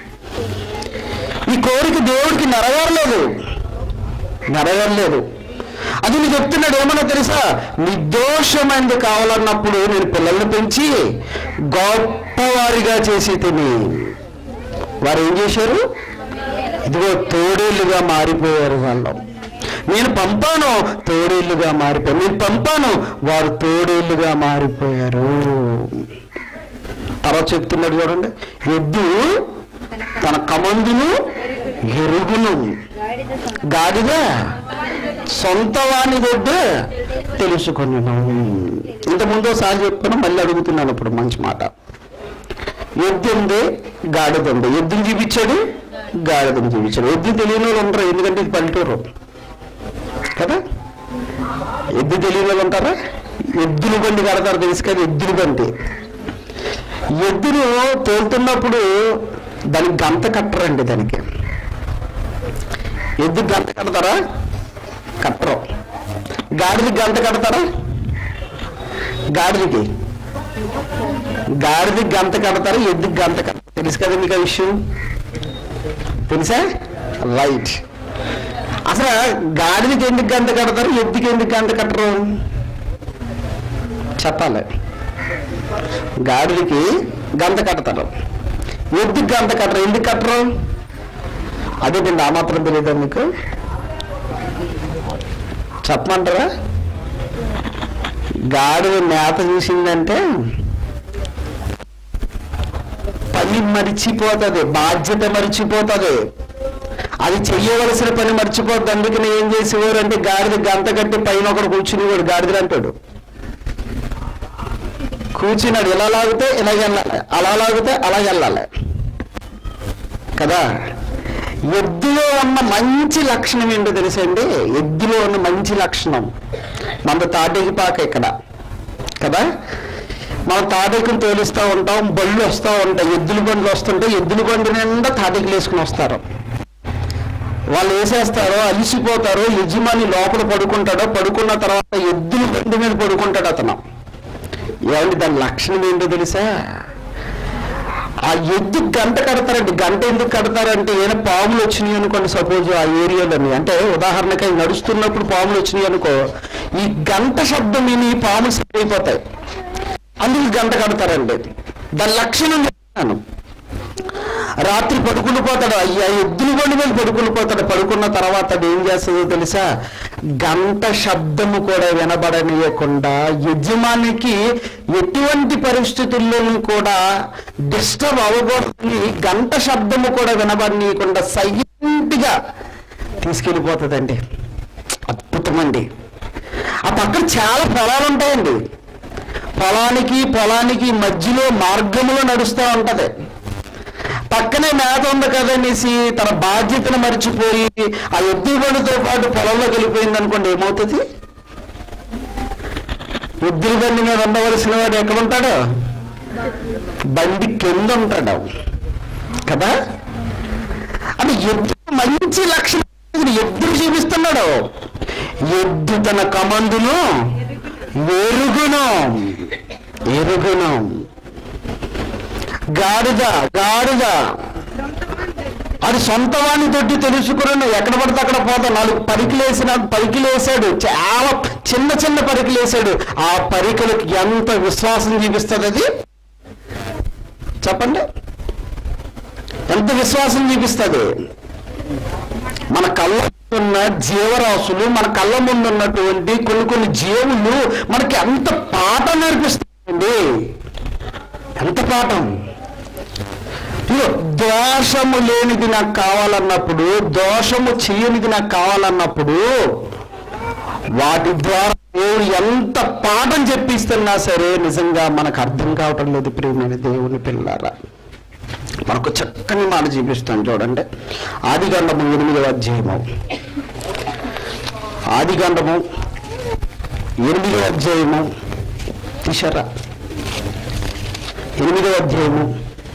ఈ కోరిక దేవుడికి నెరవేరలేదు నెరవేరలేదు అది నీకు చెప్తున్నాడు ఏమన్నా తెలుసా నిర్దోషమైనది కావాలన్నప్పుడు నేను పిల్లల్ని పెంచి గొప్పవారిగా చేసి తిని వారు ఏం చేశారు ఇదిగో తోడేళ్ళుగా మారిపోయారు వాళ్ళు నేను పంపాను తోడేళ్ళుగా మారిపోయారు నేను పంపాను వారు తోడేళ్ళుగా మారిపోయారు తర్వాత చెప్తున్నాడు చూడండి ఎద్దు తన కమందును ఎరుగును గాడిద సొంత వాని దొడ్డు తెలుసుకున్నాను ఇంతకుముందు ఒకసారి చెప్పాను మళ్ళీ అడుగుతున్నాను ఇప్పుడు మంచి మాట ఎద్దు ఉంది గాడిద ఉంది ఎద్దుని చూపించాడు గాడిదని చూపించాడు ఎద్దు తెలియని వాళ్ళు ఉంటారు ఎందుకంటే ఇది పల్లెటూరు కదా ఎద్దు తెలియని వాళ్ళు ఉంటారా ఎద్దులు బండి కడతారు తెలుసు కదా ఎద్దులు బండి ఎద్దును తోలుతున్నప్పుడు దానికి గంత కట్టరండి దానికి ఎద్దు గంత కడతారా కట్టరు గాడిది గంత కడతారా గాడిదికి గాడిది గంత కడతారు ఎద్దు గంత కడతారు తెలుసు కదా మీకు ఆ విషయం తెలుసా రైట్ అసలు గాడిదికి ఎందుకు గంత కడతారు ఎద్దుకి ఎందుకు గంత కట్టరు చెప్పాలి గాడిదికి గంత కడతారు ఎద్దుకి గంత కట్టరు ఎందుకు కట్టరు అదేంటండి ఆ మాత్రం తెలియదా మీకు చెప్పమంటారా గాడిద మేత చూసిందంటే పని మరిచిపోతుంది బాధ్యత మరిచిపోతుంది అది చెయ్యవలసిన పని మర్చిపోద్ది అందుకని ఏం చేసేవారు అంటే గాడిద గంత కట్టి పైన ఒకడు కూర్చునేవాడు గాడిద అంటాడు కూర్చున్నాడు ఇలా లాగితే ఇలాగ వెళ్ళాలి అలా లాగితే అలాగ వెళ్ళాలి కదా ఎద్దులో ఉన్న మంచి లక్షణం ఏంటో తెలుసండి ఎద్దులో ఉన్న మంచి లక్షణం మన తాటేకి పాక ఇక్కడ కదా మనం తాటేకుని తోలిస్తూ ఉంటాం బళ్ళు వస్తూ ఉంటాయి ఎద్దుల బండ్లు వస్తుంటే ఎద్దుల బండి నిండా తాటేకులు వేసుకుని వస్తారు వాళ్ళు వేసేస్తారో అలిసిపోతారో యజమాని లోపల పడుకుంటాడో పడుకున్న తర్వాత ఎద్దుల బండి మీద పడుకుంటాడు అతను ఏమండి దాని లక్షణం ఏంటో తెలుసా ఆ ఎద్దు గంట కడతారండి గంట ఎందుకు కడతారంటే ఏమైనా పాములు వచ్చినాయి అనుకోండి సపోజ్ ఆ ఏరియాలోని అంటే ఉదాహరణకి అవి నడుస్తున్నప్పుడు పాములు వచ్చినాయి అనుకో ఈ గంట శబ్దం విని ఈ పాములు సెట్ అయిపోతాయి అందుకు గంట కడతారండి దాని లక్షణం చెప్తాను రాత్రి పడుకుని పోతాడు అయ్యా ఎద్దుల బండి మీద పడుకుని పోతాడు పడుకున్న తర్వాత అది ఏం చేస్తుందో తెలుసా గంట శబ్దము కూడా వినబడనీయకుండా యజమానికి ఎటువంటి పరిస్థితుల్లోనూ కూడా డిస్టర్బ్ అవ్వకూడదని గంట శబ్దము కూడా వినబడనీయకుండా సైలెంట్గా తీసుకెళ్ళిపోతుందండి అద్భుతమండి ఆ పక్కన చాలా పొలాలు ఉంటాయండి పొలానికి పొలానికి మధ్యలో మార్గంలో నడుస్తూ ఉంటది పక్కనే మేత ఉంది కదనేసి తన బాధ్యతను మర్చిపోయి ఆ ఎద్దు బండితో పాటు పొలంలోకి వెళ్ళిపోయింది అనుకోండి ఏమవుతుంది ఎద్దుల బండి మీద ఉండవలసిన వాడు ఎక్కడ ఉంటాడు బండి కింద ఉంటాడు కదా అది ఎద్దు మంచి లక్షణం ఎద్దులు చూపిస్తున్నాడు ఎద్దు తన కమందును ఎరుగును ఎరుగును గాడిద గాడిద అది సొంత వాణి తోటి తెలుసుకుని ఎక్కడ పడితే అక్కడ పోతా నాలుగు పరికిలేసిన పరికిలేసాడు చాలా చిన్న చిన్న పరికిలేసాడు ఆ పరికలకు ఎంత విశ్వాసం చూపిస్తుంది అది చెప్పండి ఎంత విశ్వాసం చూపిస్తుంది మన కళ్ళ ముందు ఉన్న జీవరాశులు మన కళ్ళ ముందు ఉన్నటువంటి కొన్ని కొన్ని జీవులు మనకి ఎంత పాఠం నేర్పిస్తాయండి ఎంత పాఠం ఇదిగో, దోషము లేనిది నాకు కావాలన్నప్పుడు దోషము చేయనిది నాకు కావాలన్నప్పుడు వాటి ద్వారా దేవుడు ఎంత పాఠం చెప్పిస్తున్నా సరే నిజంగా మనకు అర్థం కావటం లేదు ప్రియమైన దేవుని పిల్లారా మనకు చక్కని మాట చూపిస్తాను చూడండి ఆదికాండము ఎనిమిదవ అధ్యాయము ఆదికాండము ఎనిమిదవ అధ్యాయము తీశారా ఎనిమిదవ అధ్యాయము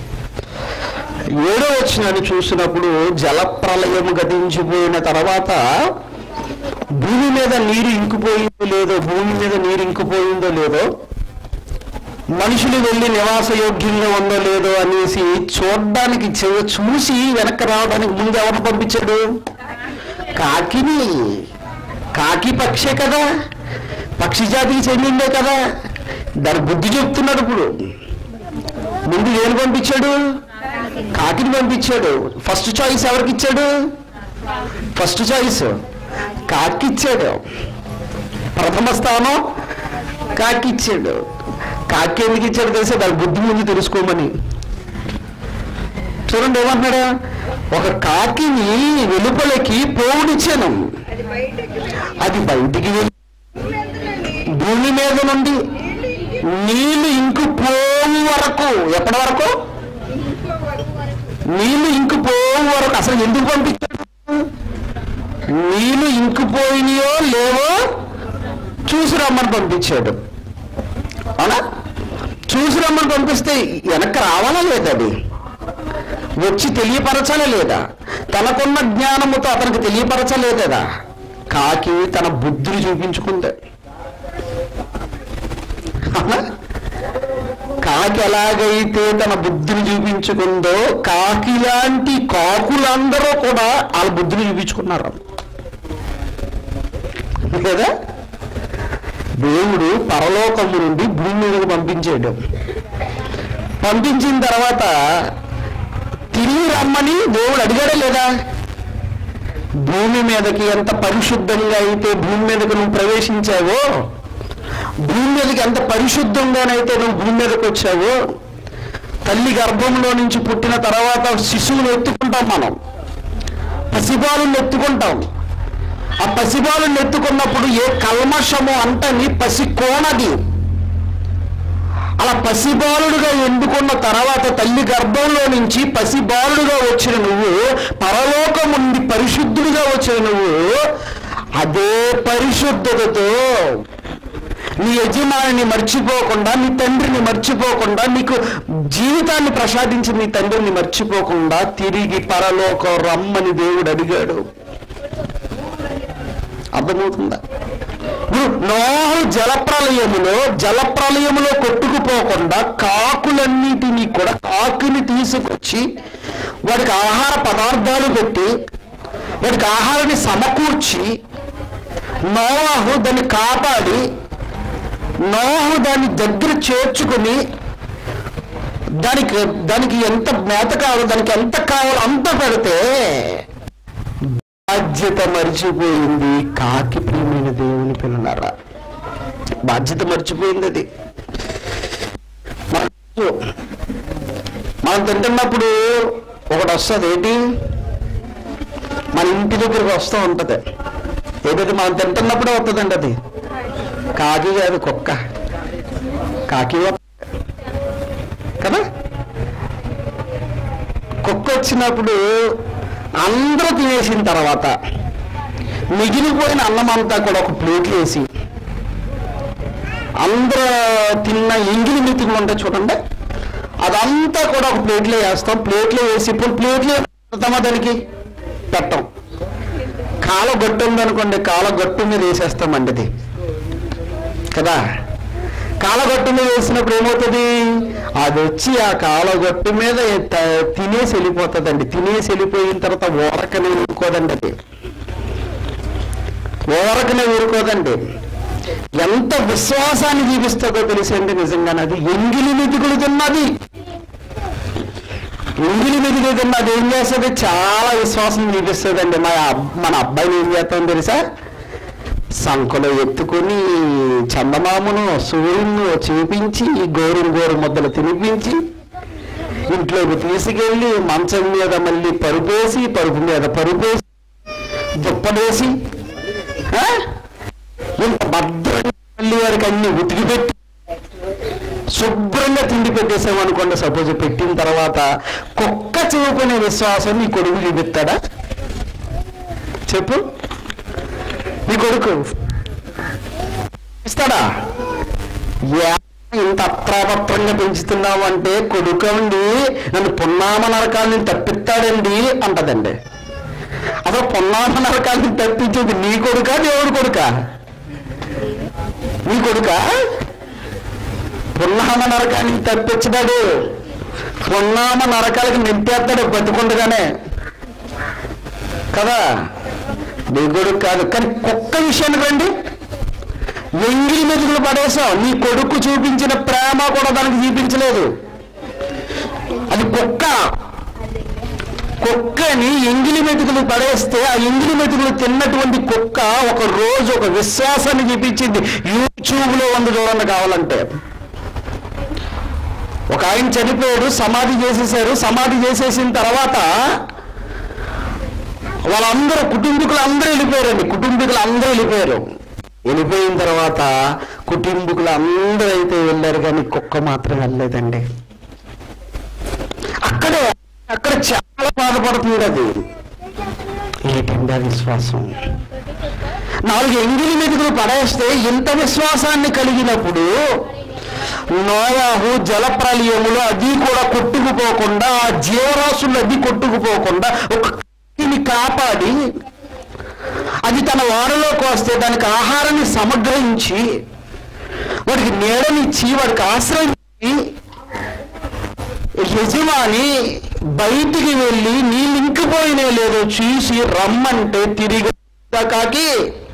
ఏడో వచ్చినాన్ని చూసినప్పుడు జలప్రలయము గతించిపోయిన తర్వాత భూమి మీద నీరు ఇంకిపోయిందో లేదో భూమి మీద నీరు ఇంకిపోయిందో లేదో మనుషులు వెళ్ళి నివాస యోగ్యంగా ఉందో లేదో అనేసి చూడడానికి చూ- చూసి వెనక్కి రావడానికి ముందు ఎవరు పంపించాడు కాకిని కాకి పక్షే కదా పక్షి జాతికి చెందిందే కదా దాని బుద్ధి చెప్తున్నాడు ఇప్పుడు ముందు ఏం పంపించాడు కాకిని పంపించాడు ఫస్ట్ చాయిస్ ఎవరికి ఇచ్చాడు ఫస్ట్ చాయిస్ కాకి ఇచ్చాడు ప్రథమ స్థానం కాకి ఇచ్చాడు కాకి ఎందుకు ఇచ్చాడు తెలిసే దాని బుద్ధి ముందు తెలుసుకోమని చూడండి ఏమంటున్నాడు ఒక కాకిని వెలుపలకి పోవునిచ్చాను అది బయటకి అది బయటికి వెళ్ళి వెళ్ళి భూమి మీద నుండి నీళ్లు ఇంకుపోవు వరకు ఎప్పటి వరకు నీళ్లు ఇంకుపోవు వరకు అసలు ఎందుకు పంపించాడు నీళ్లు ఇంకుపోయినాయో లేవో చూసి రమ్మని పంపించాడు అవునా చూసి రమ్మని పంపిస్తే వెనక్కి రావాలా లేదా అది వచ్చి తెలియపరచాలా లేదా తనకున్న జ్ఞానముతో అతనికి తెలియపరచలేదా కాకి తన బుద్ధిని చూపించుకుంది అవునా? కాకి ఎలాగైతే తన బుద్ధిని చూపించుకుందో కాకి లాంటి కాకులందరూ కూడా వాళ్ళ బుద్ధిని చూపించుకున్నారు కదా దేవుడు పరలోకము నుండి భూమి మీదకి పంపించాడు పంపించిన తర్వాత తిరిగి రమ్మని దేవుడు అడిగాడే లేదా భూమి మీదకి ఎంత పరిశుద్ధంగా అయితే భూమి మీదకి నువ్వు ప్రవేశించావో భూమి మీదకి ఎంత పరిశుద్ధంగానైతే నువ్వు భూమి మీదకి వచ్చావో తల్లి గర్భంలో నుంచి పుట్టిన తర్వాత శిశువుని ఎత్తుకుంటాం మనం పసిబాలను ఎత్తుకుంటాం ఆ పసిబాలను ఎత్తుకున్నప్పుడు ఏ కల్మషము అంటని పసి కోనది అలా పసిబాలుడుగా ఎండుకున్న తర్వాత తల్లి గర్భంలో నుంచి పసిబాలుడుగా వచ్చిన నువ్వు పరలోకం నుండి పరిశుద్ధుడిగా వచ్చిన నువ్వు అదే పరిశుద్ధతతో నీ యజమానిని మర్చిపోకుండా నీ తండ్రిని మర్చిపోకుండా నీకు జీవితాన్ని ప్రసాదించిన నీ తండ్రిని మర్చిపోకుండా తిరిగి పరలోకం రమ్మని దేవుడు అడిగాడు అర్థమవుతుందా ఇప్పుడు నోహు జలప్రలయములో జలప్రలయములో కొట్టుకుపోకుండా కాకులన్నిటినీ కూడా కాకుని తీసుకొచ్చి వాడికి ఆహార పదార్థాలు పెట్టి వాడికి ఆహారాన్ని సమకూర్చి నోవాహు దాన్ని కాపాడి నోహు దాన్ని దగ్గర చేర్చుకుని దానికి దానికి ఎంత మేత కావాలో దానికి ఎంత కావాలో అంత పెడితే బాధ్యత మర్చిపోయింది కాకి ప్రియమైన దేవుని పిల్లలారా బాధ్యత మర్చిపోయింది అది మనం మనం తింటున్నప్పుడు ఒకటి వస్తుంది ఏంటి మన ఇంటి దగ్గరకు వస్తూ ఉంటది ఏదైతే మనం తింటున్నప్పుడే వస్తుందండి అది కాకి కాదు కుక్క కాకి ఒక- కదా కుక్క వచ్చినప్పుడు అందరూ తినేసిన తర్వాత మిగిలిపోయిన అన్నం అంతా కూడా ఒక ప్లేట్లు వేసి అందరూ తిన్న ఎంగిలి మెతుకులు ఉంటాయి చూడండి అదంతా కూడా ఒక ప్లేట్లో వేస్తాం ప్లేట్లో వేసి ఇప్పుడు ప్లేట్లో పెడతామా దానికి పెట్టం కాల గట్టు ఉందనుకోండి కాల గట్టు మీద వేసేస్తామండి అది కదా కాలగట్టు మీద వేసినప్పుడు ఏమవుతుంది అది వచ్చి ఆ కాలగట్టు మీద త- తినేసి వెళ్ళిపోతుందండి తినేసి వెళ్ళిపోయిన తర్వాత ఓరకనే ఊరుకోదండి అది ఓరకనే ఊరుకోదండి ఎంత విశ్వాసాన్ని చూపిస్తుందో తెలిసండి నిజంగానే అది ఎంగిలి మెతుకులు తిన్నది ఎంగిలి మెతుకులు తిన్నది ఏం చేస్తుంది చాలా విశ్వాసం చూపిస్తుందండి మా అబ్- మన అబ్బాయిని ఏం చేస్తాం తెలుసా సంకలో ఎత్తుకొని చందమామను సూర్యును చూపించి గోరు గోరు ముద్దలు తినిపించి ఇంట్లోకి తీసుకెళ్ళి మంచం మీద మళ్ళీ పరుపేసి పరుపు మీద పరుపేసి దుప్పడేసి ఆ? ఇంత భద్రంగా మళ్ళీ వారికి అన్ని ఉతికి పెట్టి శుభ్రంగా తిండి పెట్టేసామనుకోండి సపోజ్ పెట్టిన తర్వాత కుక్క చూపునే విశ్వాసం నీ కొడుకు చూపిస్తాడా చెప్పు నీ కొడుకు ఇస్తాడా యా, ఇంత అత్రాపత్రంగా పెంచుతున్నావు అంటే కొడుకండి నన్ను పున్నామ నరకాలని తప్పిస్తాడండి అంటదండి అసలు పున్నామ నరకాలని తప్పించేది నీ కొడుకా దేవుడు కొడుకా నీ కొడుకా పున్నామ నరకానికి తప్పించడాడు పున్నామ నరకాలకి నింపేస్తాడు బతుకుండగానే కదా నీ కొడుకు కాదు కానీ కుక్క విషయానికి రండి ఎంగిలి మెతుకులు పడేసావు నీ కొడుకు చూపించిన ప్రేమ కూడా దానికి చూపించలేదు అది కుక్క కుక్కని ఎంగిలి మెతుకులు పడేస్తే ఆ ఎంగిలి మెతుకులు తిన్నటువంటి కుక్క ఒక రోజు ఒక విశ్వాసాన్ని చూపించింది యూట్యూబ్ లో ఉంది చూడండి కావాలంటే ఒక ఆయన చనిపోయాడు సమాధి చేసేసారు సమాధి చేసేసిన తర్వాత వాళ్ళందరూ కుటుంబీకులు అందరూ వెళ్ళిపోయారండి కుటుంబీకులు అందరూ వెళ్ళిపోయారు వెళ్ళిపోయిన తర్వాత కుటుంబీకులు అందరూ అయితే వెళ్ళారు కానీ కుక్క మాత్రం వెళ్ళలేదండి అక్కడే అక్కడ చాలా బాధపడుతుంది అది ఏంటండి ఆ విశ్వాసం నాలుగు ఎంగిలి మెతుకులు పడేస్తే ఇంత విశ్వాసాన్ని కలిగినప్పుడు నోయాహు జలప్రలయములు అది కూడా కొట్టుకుపోకుండా ఆ జీవరాశులు అది కొట్టుకుపోకుండా ఒక కత్తిని కాపాడి అది తన వారలోకి వస్తే దానికి ఆహారాన్ని సమగ్రహించి వాడికి నీడనిచ్చి వాడికి ఆశ్రయం ఇచ్చి, యజమాని బయటికి వెళ్ళి నీళ్ళు ఇంకిపోయినా లేదో చూసి రమ్మంటే తిరిగి వచ్చిందా కాకి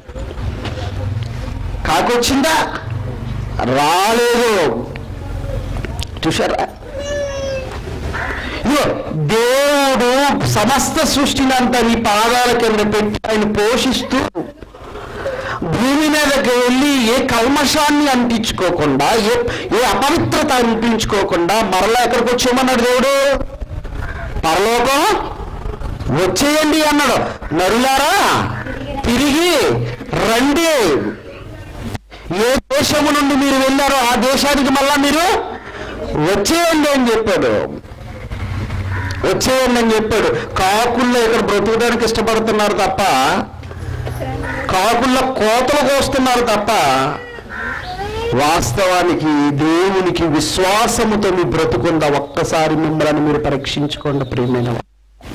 కాకొచ్చిందా రాలేదు చూసారా ఇదిగో, దేవుడు సమస్త సృష్టిని అంతా నీ పాదాల కింద పెట్టి ఆయన పోషిస్తూ భూమి మీదకి వెళ్ళి ఏ కల్మషాన్ని అంటించుకోకుండా ఏ ఏ అపవిత్రత అనిపించుకోకుండా మరలా ఎక్కడికి వచ్చేయమన్నాడు దేవుడు పరలోకం వచ్చేయండి అన్నాడు నరులారా తిరిగి రండి ఏ దేశము నుండి మీరు వెళ్ళారో ఆ దేశానికి మళ్ళా మీరు వచ్చేయండి అని చెప్పాడు వచ్చేయండి అని చెప్పాడు కాకుల్లో ఇక్కడ బ్రతుకడానికి ఇష్టపడుతున్నారు తప్ప కాకుల్లో కోతలు కోస్తున్నారు తప్ప వాస్తవానికి దేవునికి విశ్వాసముతో మీ బ్రతుకుందా ఒక్కసారి మిమ్మల్ని మీరు పరీక్షించుకోండి ప్రియమైన వారు.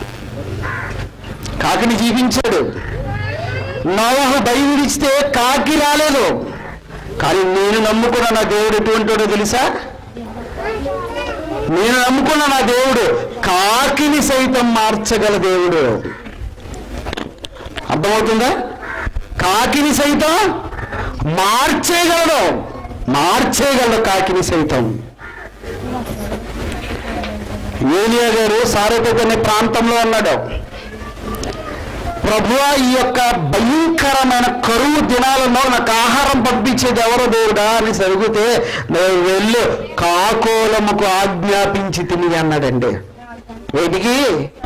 కాకిని జీవించాడు నోవహు భయం విడిస్తే కాకి రాలేదు కానీ నేను నమ్ముకున్న నా దేవుడు ఎటువంటి వాడో తెలుసా నేను నమ్ముకున్న నా దేవుడు కాకిని సైతం మార్చగల దేవుడు అర్థమవుతుందా కాకిని సైతం మార్చేయగలడు మార్చేయగలడు కాకిని సైతం ఏలియా గారు సారపేట అనే ప్రాంతంలో ఉన్నాడు ప్రభువా ఈ యొక్క భయంకరమైన కరువు దినాలలో నాకు ఆహారం పంపించేది ఎవరో దేవుడా అని సరిగితే నేను వెళ్ళు కాకోలముకు ఆజ్ఞాపించి తిని అన్నాడండి వేటికి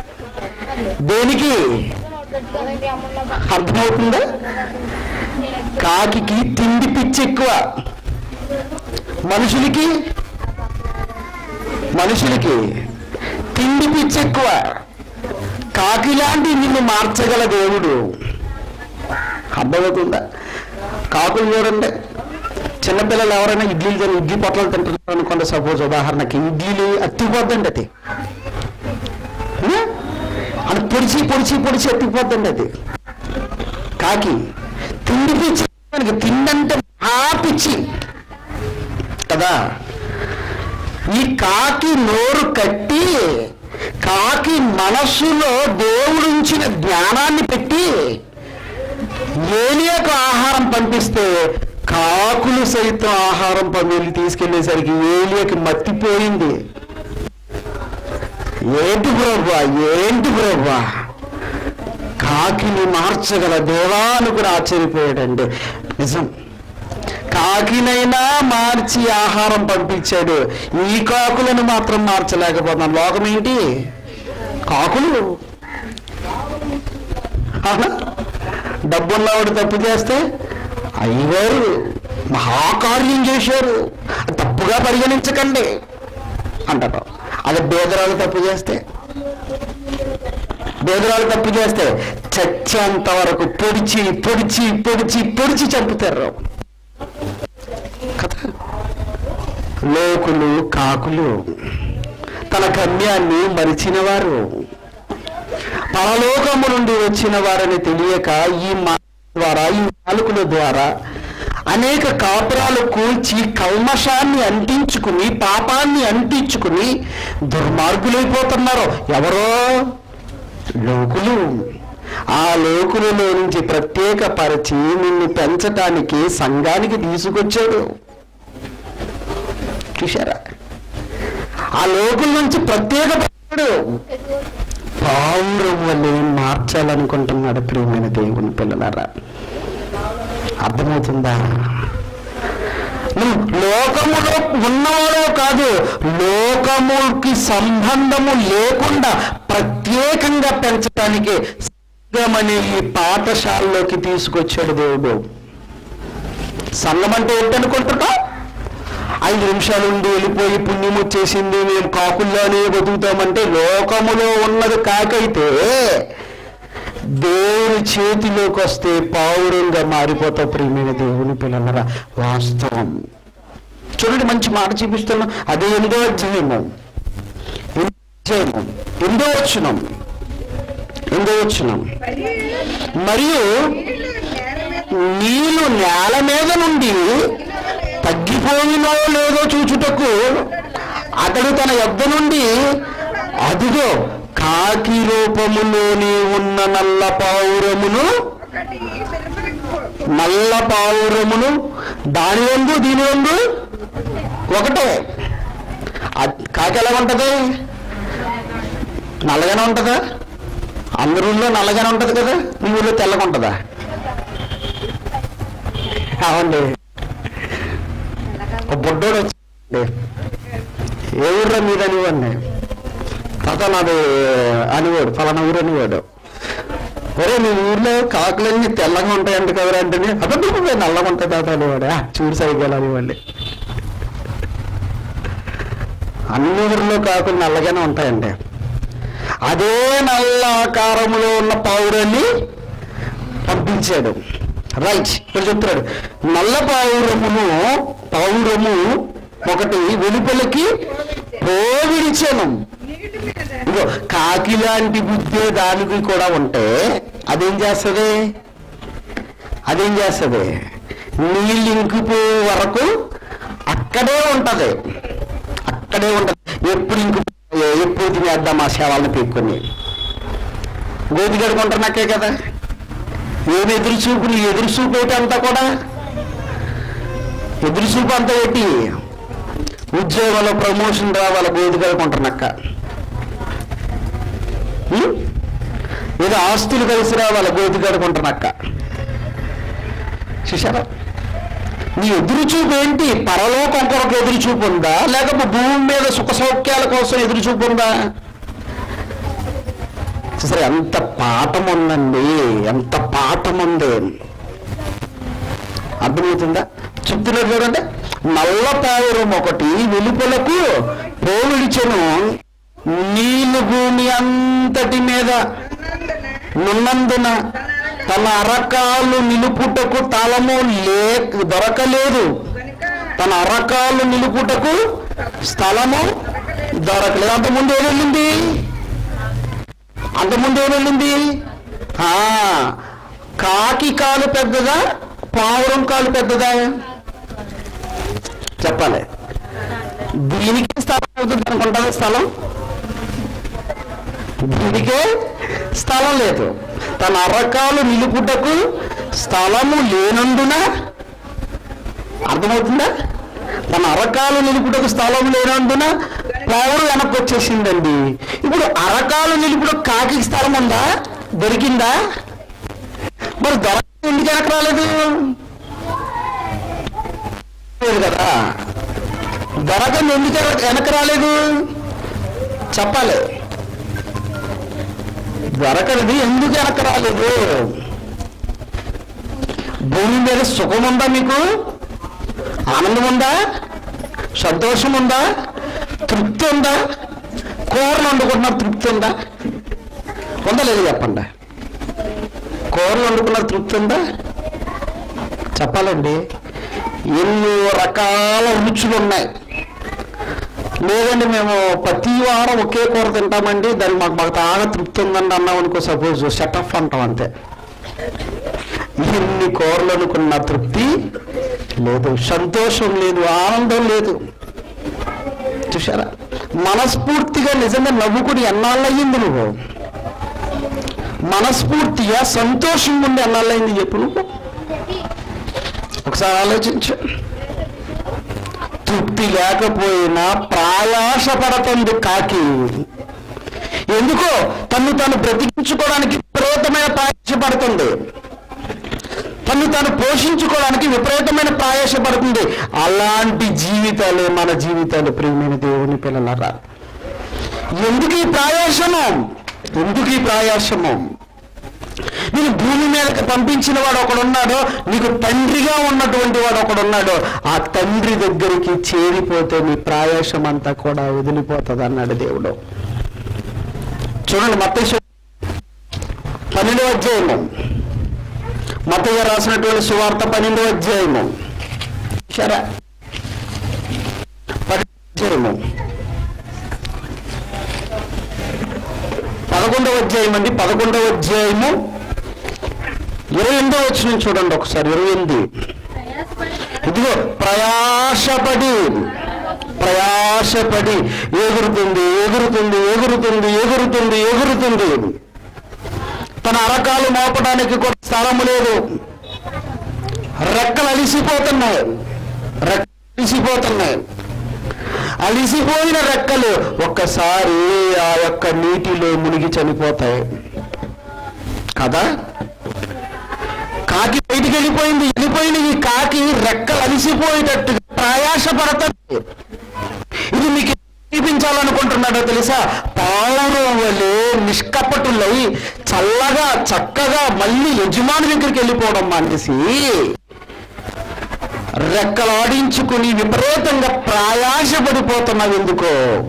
దేనికి అర్థమవుతుందా కాకికి తిండి పిచ్చి ఎక్కువ మనుషులకి మనుషులకి తిండి పిచ్చి ఎక్కువ కాకిలాంటి నిన్ను మార్చగల దేవుడు అర్థమవుతుందా కాకులు చూడండి చిన్నపిల్లలు ఎవరైనా ఇడ్లీలు తిని ఇడ్లీ పొట్లాలు తింటున్నారు అనుకోండి సపోజ్ ఉదాహరణకి ఇడ్లీలు అత్తిపోద్దండి అది ఏ? అది పొడిచి పొడిచి పొడిచి ఎత్తిపోద్దండి అది కాకి తిండి పిచ్చి మనకి తిండంటే ఆ పిచ్చి కదా ఈ కాకి నోరు కట్టి కాకి మనస్సులో దేవుడుంచిన జ్ఞానాన్ని పెట్టి ఏలియకు ఆహారం పంపిస్తే కాకులు సైతం ఆహారం పంపిణీ తీసుకెళ్లేసరికి ఏలియకి మత్తిపోయింది ఏంటి బ్రోబా ఏంటి బ్రోబా కాకిని మార్చగల దేవాను కూడా ఆశ్చర్యపోయాడండి నిజం కాకినైనా మార్చి ఆహారం పంపించాడు ఈ కాకులను మాత్రం మార్చలేకపోతున్నాం లోకం ఏంటి కాకులు ఆహా. డబ్బున్నవాడు తప్పు చేస్తే అయ్యగారు మహాకార్యం చేశారు తప్పుగా పరిగణించకండి అంటారు అది బేదరాలు తప్పు చేస్తే బేదరాలు తప్పు చేస్తే చచ్చేంత వరకు పొడిచి పొడిచి పొడిచి పొడిచి చంపుతారు కదా లోకులు కాకులు తన గమ్యాన్ని మరిచిన వారు పరలోకము నుండి వచ్చిన వారని తెలియక ఈ మా ద్వారా ఈ నాలుకల ద్వారా అనేక కాపురాలు కూల్చి కల్మషాన్ని అంటించుకుని పాపాన్ని అంటించుకుని దుర్మార్గులైపోతున్నారు ఎవరో లోకులు ఆ లోకులలో నుంచి ప్రత్యేక పరిచి నిన్ను పెంచటానికి సంఘానికి తీసుకొచ్చాడు చూశారా ఆ లోకుల నుంచి ప్రత్యేక పడ్డాడు పావురం వల్లే మార్చాలనుకుంటున్నాడు ప్రియమైన దేవుని పిల్లలారా అర్థమవుతుందా నువ్వు లోకములో ఉన్నవాడో కాదు లోకముకి సంబంధము లేకుండా ప్రత్యేకంగా పెంచడానికి సంఘం అనే ఈ పాఠశాలలోకి తీసుకొచ్చాడు దేవుడు సంఘం అంటే ఏంటనుకుంటున్నావు ఐదు నిమిషాలు ఉండి వెళ్ళిపోయి పుణ్యం వచ్చేసింది మేము కాకుల్లోనే బతుకుతామంటే లోకములో ఉన్నది కాకైతే దేవుని చేతిలోకి వస్తే పావురంగా మారిపోతావు ప్రియమైన దేవుని పిల్లలరా వాస్తవం చూడండి మంచి మాట చూపిస్తున్నాం అదే ఎనిమిదో అధ్యాయము ఎనిమిదో అధ్యాయము ఎనిమిదో వచ్చునం ఎనిమిదో వచ్చునం మరియు మరియు నీళ్లు నేల నీళ్లు నేల మీద మీద నుండి తగ్గిపోయినో లేదో చూచుటకు అతడు తన యొద్ద నుండి అదిగో కాకి రూపములోనే ఉన్న నల్ల పావురమును ఒకటి మిరపలకు నల్ల పావురమును దాని వందు దీని వందు ఒకటే అద్- కాకి ఎలా ఉంటది నల్లగానే ఉంటుందా అందరూలో నల్లగానే ఉంటది కదా మీ ఊళ్ళో తెల్లగా ఉంటుందా అవండి ఒక బుడ్డోడు వచ్చి ఏ ఊర్లో మీరు అనివ్వండి తాత నాది అనివాడు ఫలానా ఊరు అనివాడు ఒరే మీ ఊర్లో కాకులన్నీ తెల్లగా ఉంటాయంట కదరా అంటే అప్పుడు నల్లగా ఉంటాయి తాత అనేవాడు "ఆ, చూడు సరిగ్గా అనేవాళ్ళు అన్ని ఊర్లో కాకులు నల్లగానే ఉంటాయండి అదే నల్ల ఆకారంలో ఉన్న పౌరాన్ని పంపించాడు రైట్ ఇక్కడ చెప్తున్నాడు నల్ల పావురమును పౌరము ఒకటి వెలుపలికి పోవిడిచాను నీటి మీద ఇగో కాకి లాంటి బుద్ధి దానికి కూడా ఉంటే అదేం చేస్తుంది అదేం చేస్తుంది నీళ్ళు ఇంకిపోయే వరకు అక్కడే ఉంటది అక్కడే ఉంటది ఎప్పుడు ఇంకు ఎప్పుడు తినేద్దాం ఆ శవాలను పీక్కొని గోతి గడుకుంటున్నాకే కదా ఏమి ఎదురు చూపు నీ ఎదురు చూపు ఏంటి అంతా కూడా ఎదురు చూపు అంతా ఏంటి ఉద్యోగంలో ప్రమోషన్ రావాలి గోతి గడుకుంటున్నాక ఉం? ఏదో ఆస్తులు కలిసి రావాలి గోతి గడుకుంటున్నాక చూసారా నీ ఎదురు చూపు ఏంటి పరలోకం కొరకు ఎదురు చూపు ఉందా లేకపోతే భూమి మీద సుఖ సౌఖ్యాల కోసం ఎదురు చూపు ఉందా చూసారా ఎంత పాఠం ఉందండి ఎంత పాఠం ఉంది అర్థమవుతుందా చెప్తున్నారు చూడండి నల్ల పావురం ఒకటి వెలుపలకు పోవిడిచెను నీళ్లు భూమి అంతటి మీద అన్నందున నున్నందున తన అరకాలు నిలుపుటకు తలము లే దొరకలేదు కనుక తన అరకాలు నిలుపుటకు స్థలము దొరకలేదు అంతకుముందు ఏం వెళ్ళింది అంతకుముందు ఏం వెళ్ళింది ఆ, కాకి కాలు పెద్దదా పావురం కాలు పెద్దదా చెప్పాలి దీనికి స్థలం అవుతుంది అనుకుంటారా స్థలం దీనికే స్థలం లేదు తన అరకాలు నిలుపుటకు స్థలము లేనందున అర్థమవుతుందా తన అరకాలు నిలుపుటకు స్థలం లేనందున పవర్ వెనక్కి వచ్చేసిందండి ఇప్పుడు అరకాలు నిలుపుటకు కాకి స్థలం ఉందా దొరికిందా మరి దొరక ఎందుకు వెనక రాలేదు లేదు కదా దొరకని ఎందుకు వెనక- వెనక రాలేదు చెప్పాలి దొరకనిది ఎందుకు వెనక రాలేదు భూమి మీద సుఖం ఉందా మీకు ఆనందం ఉందా సంతోషం ఉందా తృప్తి ఉందా కూరలు వండుకున్న తృప్తి ఉందా ఉందా లేదు చెప్పండి కూరలు వండుకున్న తృప్తి ఉందా చెప్పాలండి ఎన్నో రకాల రుచులు ఉన్నాయి లేదండి మేము ప్రతి వారం ఒకే కూర తింటామండి దానికి మాకు బాగా బాగా తృప్తి ఉందండి అన్నాం అనుకో సపోజ్ షటఫ్ అంటాం అంతే ఎన్ని కూరలు అనుకున్న తృప్తి లేదు సంతోషం లేదు ఆనందం లేదు చూసారా మనస్ఫూర్తిగా నిజంగా నవ్వుకుని ఎన్నాళ్ళు అయ్యింది నువ్వు మనస్ఫూర్తిగా సంతోషం ఉండి ఎన్నాళ్ళయింది చెప్పు నువ్వు ఒకసారి ఆలోచించు తృప్తి లేకపోయినా ప్రయాసపడుతుంది కాకి ఎందుకో తను తను బ్రతికించుకోవడానికి విపరీతమైన ప్రయాసపడుతుంది తను తను పోషించుకోవడానికి విపరీతమైన ప్రయాసపడుతుంది అలాంటి జీవితాలే మన జీవితాలు ప్రియమైన దేవుని పిల్లలరా ఎందుకు ఈ ప్రయాసము ఎందుకు ఈ ప్రయాసము నేను భూమి మీదకి పంపించిన వాడు ఒకడున్నాడు నీకు తండ్రిగా ఉన్నటువంటి వాడు ఒకడున్నాడు ఆ తండ్రి దగ్గరికి చేరిపోతే నీ ప్రయాసం అంతా కూడా వదిలిపోతుంది అన్నాడు దేవుడు చూడండి మత్తయి పన్నెండవ అధ్యాయము మతయ్య రాసినటువంటి సువార్త పన్నెండవ అధ్యాయము సరే అధ్యాయము పదకొండవ అధ్యాయం అండి పదకొండవ అధ్యాయము ఇరవై ఎనిమిదో వచ్చిన చూడండి ఒకసారి ఇరవై ఎనిమిది ఇదిగో ప్రయాసపడి ప్రయాసపడి ఎగురుతుంది ఎగురుతుంది ఎగురుతుంది ఎగురుతుంది ఎగురుతుంది తన అరకాలు మోపడానికి కూడా స్థలము లేదు రెక్కలు అలిసిపోతున్నాయి రెక్కలు అలిసిపోతున్నాయి అలిసిపోయిన రెక్కలు ఒక్కసారి ఆ యొక్క నీటిలో మునిగి చనిపోతాయి కదా కాకి బయటికి వెళ్ళిపోయింది వెళ్ళిపోయిన ఈ కాకి రెక్కలు అలిసిపోయేటట్టుగా ప్రయాసపడుతుంది ఇది మీకు చూపించాలనుకుంటున్నాడో తెలుసా పావురం వలె నిష్కపటులై చల్లగా చక్కగా మళ్ళీ యజమాని దగ్గరికి వెళ్ళిపోవడం మానేసి రెక్కలాడించుకుని విపరీతంగా ప్రయాసపడిపోతున్నావు ఎందుకో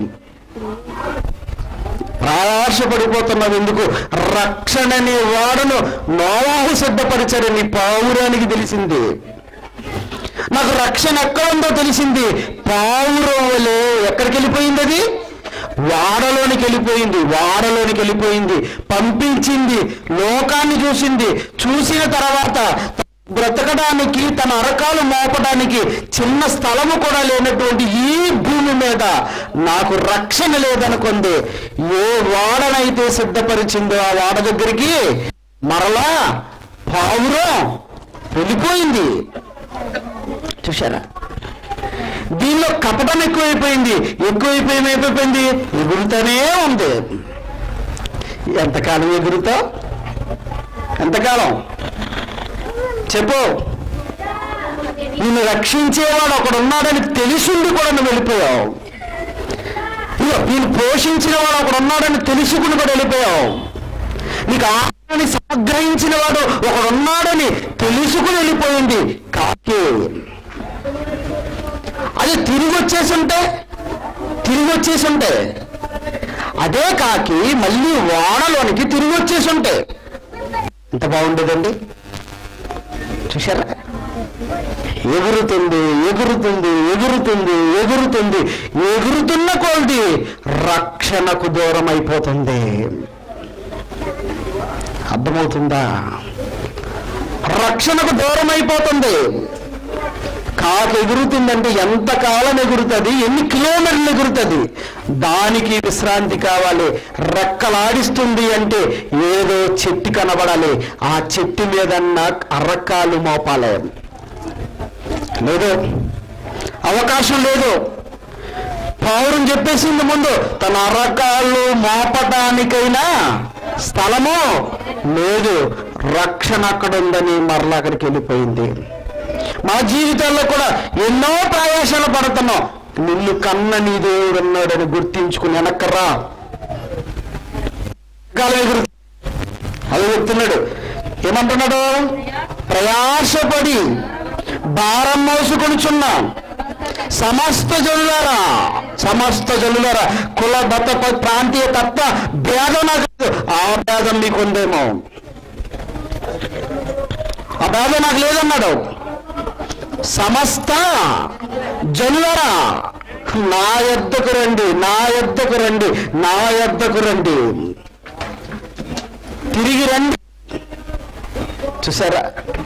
ప్రయాసపడిపోతున్నావు ఎందుకు రక్షణని వాడును నోవాహు సిద్ధపరిచారని పావురానికి తెలిసింది నాకు రక్షణ ఎక్కడ ఉందో తెలిసింది పావురం వలె ఎక్కడికి వెళ్ళిపోయింది అది వాడలోనికి వెళ్ళిపోయింది వాడలోనికి వెళ్ళిపోయింది పంపించింది లోకాన్ని చూసింది చూసిన తర్వాత బ్రతకడానికి తన అరకాలు మోపడానికి చిన్న స్థలము కూడా లేనటువంటి ఈ భూమి మీద నాకు రక్షణ లేదనుకుంది ఏ వాడనైతే సిద్ధపరిచిందో ఆ వాడ దగ్గరికి మరలా పావురం వెళ్ళిపోయింది చూశారా దీనిలో కపటం ఎక్కువైపోయింది ఎక్కువైపోయి ఏమైపోయింది ఎగురుతూనే ఉంది ఎంతకాలం ఎగురుతావు ఎంతకాలం చెప్పు నిన్ను రక్షించేవాడు ఒకడు ఉన్నాడని తెలిసింది కూడా నువ్వు వెళ్ళిపోయావు ఇదిగో, నేను పోషించిన వాడు ఒకడు ఉన్నాడని తెలుసుకుని కూడా వెళ్ళిపోయావు నీకు ఆహారాన్ని సంగ్రహించిన వాడు ఒకడు ఉన్నాడని తెలుసుకుని వెళ్ళిపోయింది కాకి అది తిరిగి వచ్చేసి ఉంటే తిరిగి వచ్చేసి ఉంటే అదే కాకి మళ్ళీ వానలోనికి తిరిగి వచ్చేసి ఉంటే ఎంత బాగుండేదండి చూశారా ఎగురుతుంది ఎగురుతుంది ఎగురుతుంది ఎగురుతుంది ఎగురుతున్న కొలది రక్షణకు దూరం అయిపోతుంది అర్థమవుతుందా రక్షణకు దూరం అయిపోతుంది కాకు ఎగురుతుందంటే ఎంత కాలం ఎగురుతుంది ఎన్ని కిలోమీటర్లు ఎగురుతుంది దానికి విశ్రాంతి కావాలి రెక్కలాడిస్తుంది అంటే ఏదో చెట్టు కనబడాలి ఆ చెట్టు మీద అరకాలు మోపాలి లేదు అవకాశం లేదు పౌరం చెప్పేసింది ముందు తన అరకాళ్ళు మోపడానికైనా స్థలము లేదు రక్షణ అక్కడ ఉందని మరలా అక్కడికి వెళ్ళిపోయింది మా జీవితాల్లో కూడా ఎన్నో ప్రయాసాలు పడుతున్నాం నిన్ను కన్న నీ దేవుడు ఉన్నాడని గుర్తించుకుని వెనక్కరా కాలం ఎగురు అది చెప్తున్నాడు ఏమంటున్నాడు ప్రయాసపడి భారం మోసుకొనిచున్నాం సమస్త జనులారా సమస్త జనులారా కుల మత ప- ప్రాంతీయ తత్వ భేదం నాకు లేదు. ఆ భేదం మీకు ఉందేమో ఆ భేదం నాకు లేదన్నాడు సమస్త జనులరా నా యొద్దకు రండి నా యొద్దకు రండి నా యొద్దకు రండి తిరిగి రండి చూసారా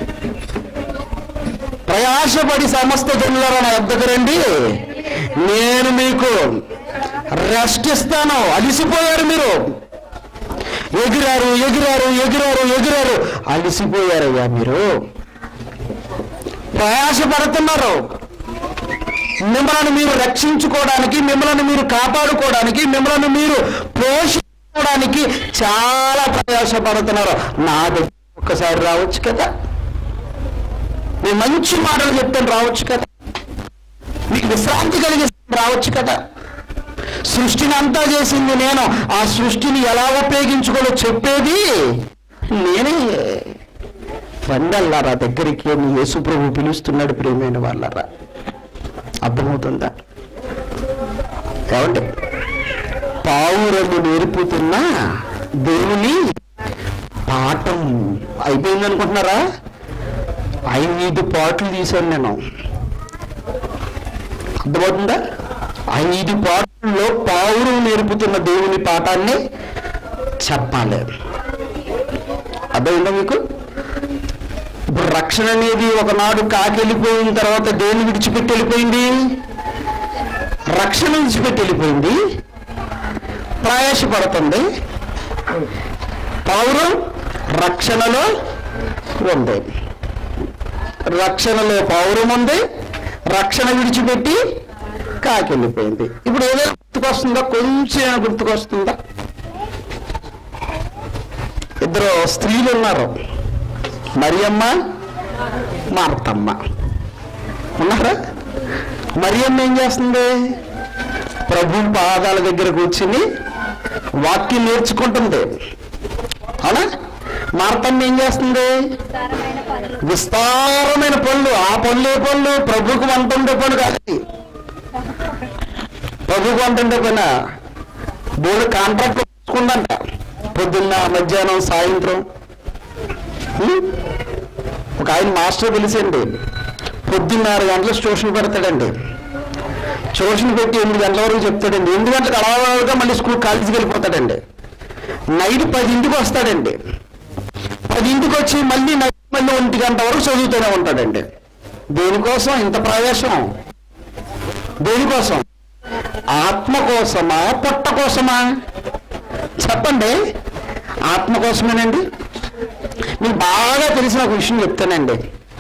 ప్రయాసపడి సమస్త జనులరా నా యొద్దకు రండి నేను మీకు రెస్ట్ ఇస్తాను అలిసిపోయారు మీరు ఎగిరారు ఎగిరారు ఎగిరారు ఎగిరారు అలిసిపోయారయ్యా మీరు ప్రయాసపడుతున్నారు మిమ్మల్ని మీరు రక్షించుకోవడానికి మిమ్మల్ని మీరు కాపాడుకోవడానికి మిమ్మల్ని మీరు పోషించుకోవడానికి చాలా ప్రయాసపడుతున్నారు నా దగ్గర ఒక్కసారి రావచ్చు కదా నేను మంచి మాటలు చెప్తాను రావచ్చు కదా మీకు విశ్రాంతి కలిగిస్తాను రావచ్చు కదా సృష్టిని అంతా చేసింది నేను ఆ సృష్టిని ఎలా ఉపయోగించుకోవాలో చెప్పేది నేనే రండల్లారా దగ్గరికి అని యేసు ప్రభు పిలుస్తున్నాడు ప్రియమైన వాళ్ళరా అర్థమవుతుందా ఏమంటే పావురము నేర్పుతున్న దేవుని పాఠం అయిపోయింది అనుకుంటున్నారా ఐదు పాటలు తీశాను నేను అర్థమవుతుందా ఐదు పాటల్లో పావురం నేర్పుతున్న దేవుని పాఠాన్ని చెప్పాలి అర్థమైందా మీకు ఇప్పుడు రక్షణ అనేది ఒకనాడు కాకి వెళ్ళిపోయిన తర్వాత దేన్ని విడిచిపెట్టి వెళ్ళిపోయింది రక్షణ విడిచిపెట్టి వెళ్ళిపోయింది ప్రయాసపడుతుంది పౌరం రక్షణలో ఉంది రక్షణలో పౌరం ఉంది రక్షణ విడిచిపెట్టి కాకి వెళ్ళిపోయింది ఇప్పుడు ఏదైనా గుర్తుకొస్తుందా కొంచెం ఏమైనా గుర్తుకొస్తుందా ఇద్దరు స్త్రీలు ఉన్నారు మరియమ్మ మార్తమ్మ ఉన్నారా మరియమ్మ ఏం చేస్తుంది ప్రభు పాదాల దగ్గర కూర్చుని వాక్యం నేర్చుకుంటుంది అవునా మార్తమ్మ ఏం చేస్తుంది విస్తారమైన పనులు ఆ పనులు ఏ పనులు ప్రభుకు వంట ఉండే పనులు కాదు ఇది. ప్రభుకు వంట ఉండే పైన బోర్డు కాంట్రాక్ట్ తీసుకుందంట పొద్దున్న మధ్యాహ్నం సాయంత్రం హ్మ్? ఒక ఆయన మాస్టర్ తెలిసండి పొద్దున్న ఆరు గంటలకు ట్యూషన్ పెడతాడండి ట్యూషన్ పెట్టి ఎనిమిది గంటల వరకు చెప్తాడండి ఎనిమిది గంటలకు అలవాటుగా మళ్ళీ స్కూల్ కాలేజీకి వెళ్ళిపోతాడండి నైట్ పదింటికి వస్తాడండి పదింటికి వచ్చి మళ్ళీ నైట్ మళ్ళీ ఒంటి గంట వరకు చదువుతూనే ఉంటాడండి దేనికోసం ఇంత ప్రవేశం దేనికోసం ఆత్మ కోసమా పొట్ట కోసమా చెప్పండి ఆత్మ కోసమేనండి మీకు బాగా తెలిసిన ఒక విషయం చెప్తానండి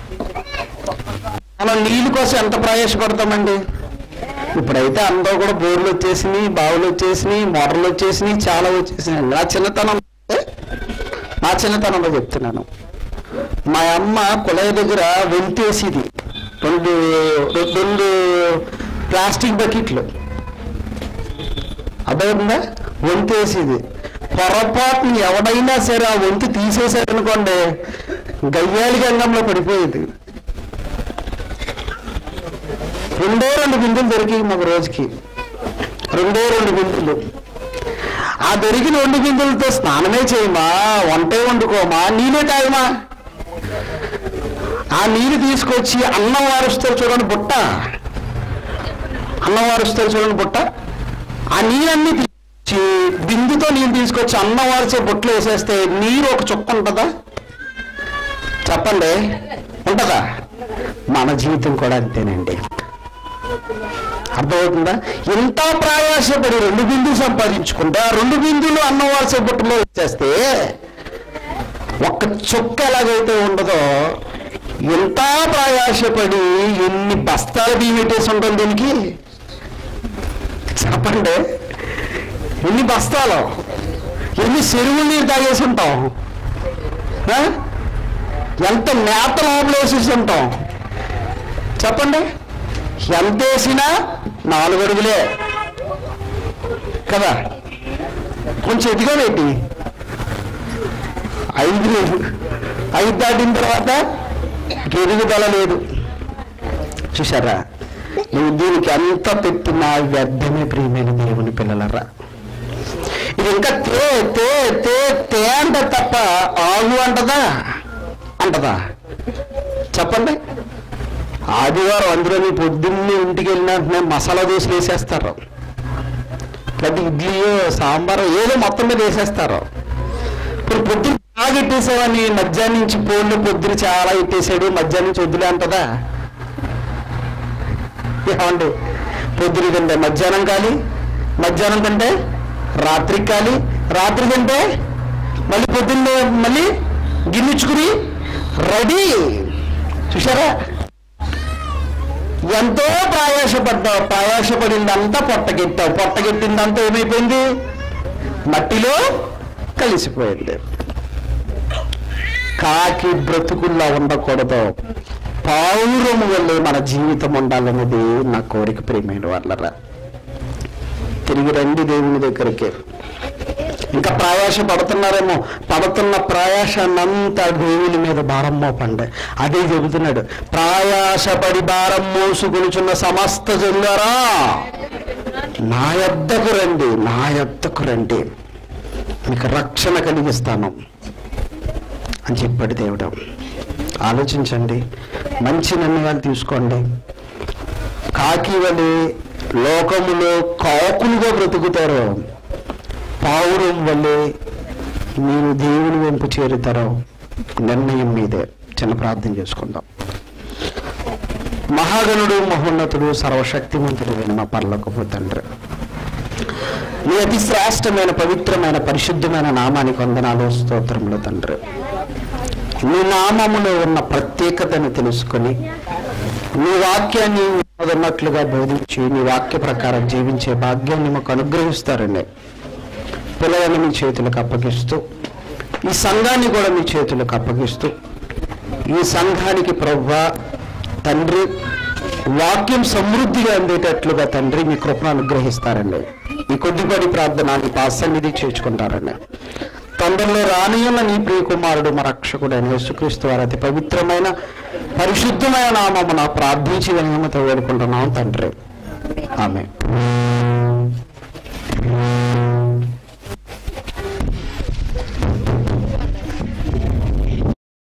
మనం నీళ్ళు కోసం ఎంత ప్రయాసపడతామండి ఇప్పుడైతే అందరూ కూడా బోర్లు వచ్చేసినాయి బావులు వచ్చేసినాయి మోటార్లు వచ్చేసినాయి చాలా వచ్చేసినాయి నా చిన్నతనం నా చిన్నతనంలో చెప్తున్నాను మా అమ్మ కుళాయి దగ్గర వెంతేసిది రెండు రెండు ప్లాస్టిక్ బకెట్లు అర్థమవుతుందా వంతు వేసేది పొరపాటుని ఎవడైనా సరే ఆ వంతు తీసేశారనుకోండి గయ్యాలి గంగంలో పడిపోయేది రెండో రెండు బిందులు దొరికి ఒక రోజుకి రెండో రెండు బిందులు ఆ దొరికిన రెండు బిందులతో స్నానమే చేయమా వంటే వండుకోమా నీళ్ళే తాగమా ఆ నీళ్ళు తీసుకొచ్చి అన్నం వారుస్తారు చూడండి బుట్ట అన్నం వారుస్తారు చూడండి బుట్ట ఆ నీళ్ళన్నీ తీసుకొచ్చి బిందుతో నీళ్ళు తీసుకొచ్చి అన్నం వారిచే బుట్టలు వేసేస్తే నీరు ఒక చుక్క ఉంటుందా చెప్పండి ఉంటుందా మన జీవితం కూడా అంతేనండి అర్థమవుతుందా ఎంత ప్రయాసపడి రెండు బిందులు సంపాదించుకుంటే ఆ రెండు బిందులు అన్నం వారిసే బుట్టలో వచ్చేస్తే ఒక్క చుక్క ఎలాగైతే ఉండదో ఎంత ప్రయాసపడి ఎన్ని బస్తాల బియ్యం పెట్టేసి ఉంటాం దీనికి చెప్పండి ఎన్ని బస్తాలు ఎన్ని చెరువులు నీరు తాగేసి ఉంటాం ఆ? ఎంత మేత లోపల వేసేసి ఉంటాం చెప్పండి ఎంత వేసినా నాలుగు అడుగులే కదా కొంచెం ఎదిగా పెట్టి ఐదు లేదు ఐదు దాటిన తర్వాత ఎదుగుదల లేదు చూసారా నువ్వు దీనికి ఎంత పెట్టినా వ్యర్థమే ప్రియమైన దేవుని పిల్లలరా ఇది ఇంకా తే తే తే తే అంట తప్ప ఆగు అంటదా అంటదా చెప్పండి ఆదివారం అందులోని పొద్దున్నే ఇంటికి వెళ్ళిన వెంటనే మసాలా దోశలు వేసేస్తారు లేదా ఇడ్లీయో సాంబారో ఏదో మొత్తం మీద వేసేస్తారు ఇప్పుడు పొద్దున్న బాగా ఎట్టేసావని మధ్యాహ్నం నుంచి పోన్లు పొద్దున చాలా ఎట్టేసాడు మధ్యాహ్నం నుంచి వద్దులే అంటదా ఏమండి పొద్దున తింటే మధ్యాహ్నం కాలి మధ్యాహ్నం తింటే రాత్రికి కాలి రాత్రి తింటే మళ్ళీ పొద్దున్నే మళ్ళీ గిన్నెచ్చుకుని రెడీ చూసారా ఎంతో ప్రయాసపడ్డావు ప్రయాసపడిందంతా పొట్టగెట్టావు పొట్టగెట్టిందంతా ఏమైపోయింది మట్టిలో కలిసిపోయింది కాకి బ్రతుకుల్లో ఉండకూడదు పౌరము వల్లే మన జీవితం ఉండాలనేది నా కోరిక ప్రియమైన వాళ్ళరా తిరిగి రండి దేవుని దగ్గరికి ఇంకా ప్రయాస పడుతున్నారేమో పడుతున్న ప్రయాసాన్నంతా దేవుని మీద భారం మోపండి అదే చెబుతున్నాడు ప్రయాసపడి భారం మోసుకొనిచున్న సమస్త జనులారా నా యొద్దకు రండి నా యొద్దకు రండి మీకు రక్షణ కలిగిస్తాను అని చెప్పాడు దేవుడు ఆలోచించండి మంచి నిర్ణయాలు తీసుకోండి కాకి వలె లోకములో కాకులుగా బ్రతుకుతారు పావురం వల్లే మీరు దేవుని వెంపు చేరుతారో నిర్ణయం మీదే చిన్న ప్రార్థన చేసుకుందాం మహాగణుడు మహోన్నతుడు సర్వశక్తిమంతుడు మా పర్లోకపు తండ్రి నీ అతి శ్రేష్టమైన పవిత్రమైన పరిశుద్ధమైన నామానికి వందనాలు స్తోత్రములు తండ్రి నీ నామములో ఉన్న ప్రత్యేకతను తెలుసుకొని నీ వాక్యాన్ని ఉన్నట్లుగా బోధించి నీ వాక్య ప్రకారం జీవించే భాగ్యాన్ని మాకు అనుగ్రహిస్తారండి పిల్లలను మీ చేతులకు అప్పగిస్తూ ఈ సంఘాన్ని కూడా మీ చేతులకు అప్పగిస్తూ ఈ సంఘానికి ప్రవ్వా తండ్రి వాక్యం సమృద్ధిగా అందేటట్లుగా తండ్రి మీ కృపను అనుగ్రహిస్తారండి ఈ కొద్దిపాటి ప్రార్థన మీ పాసన్నిధి చేర్చుకుంటారండి తొందరలో రానియున్న నీ ప్రియ కుమారుడు మా రక్షకుడైన యేసుక్రీస్తు వారి అతి పవిత్రమైన పరిశుద్ధమైన నామమున ప్రార్థించి వినయమతో వేడుకుంటున్నాం తండ్రి ఆమె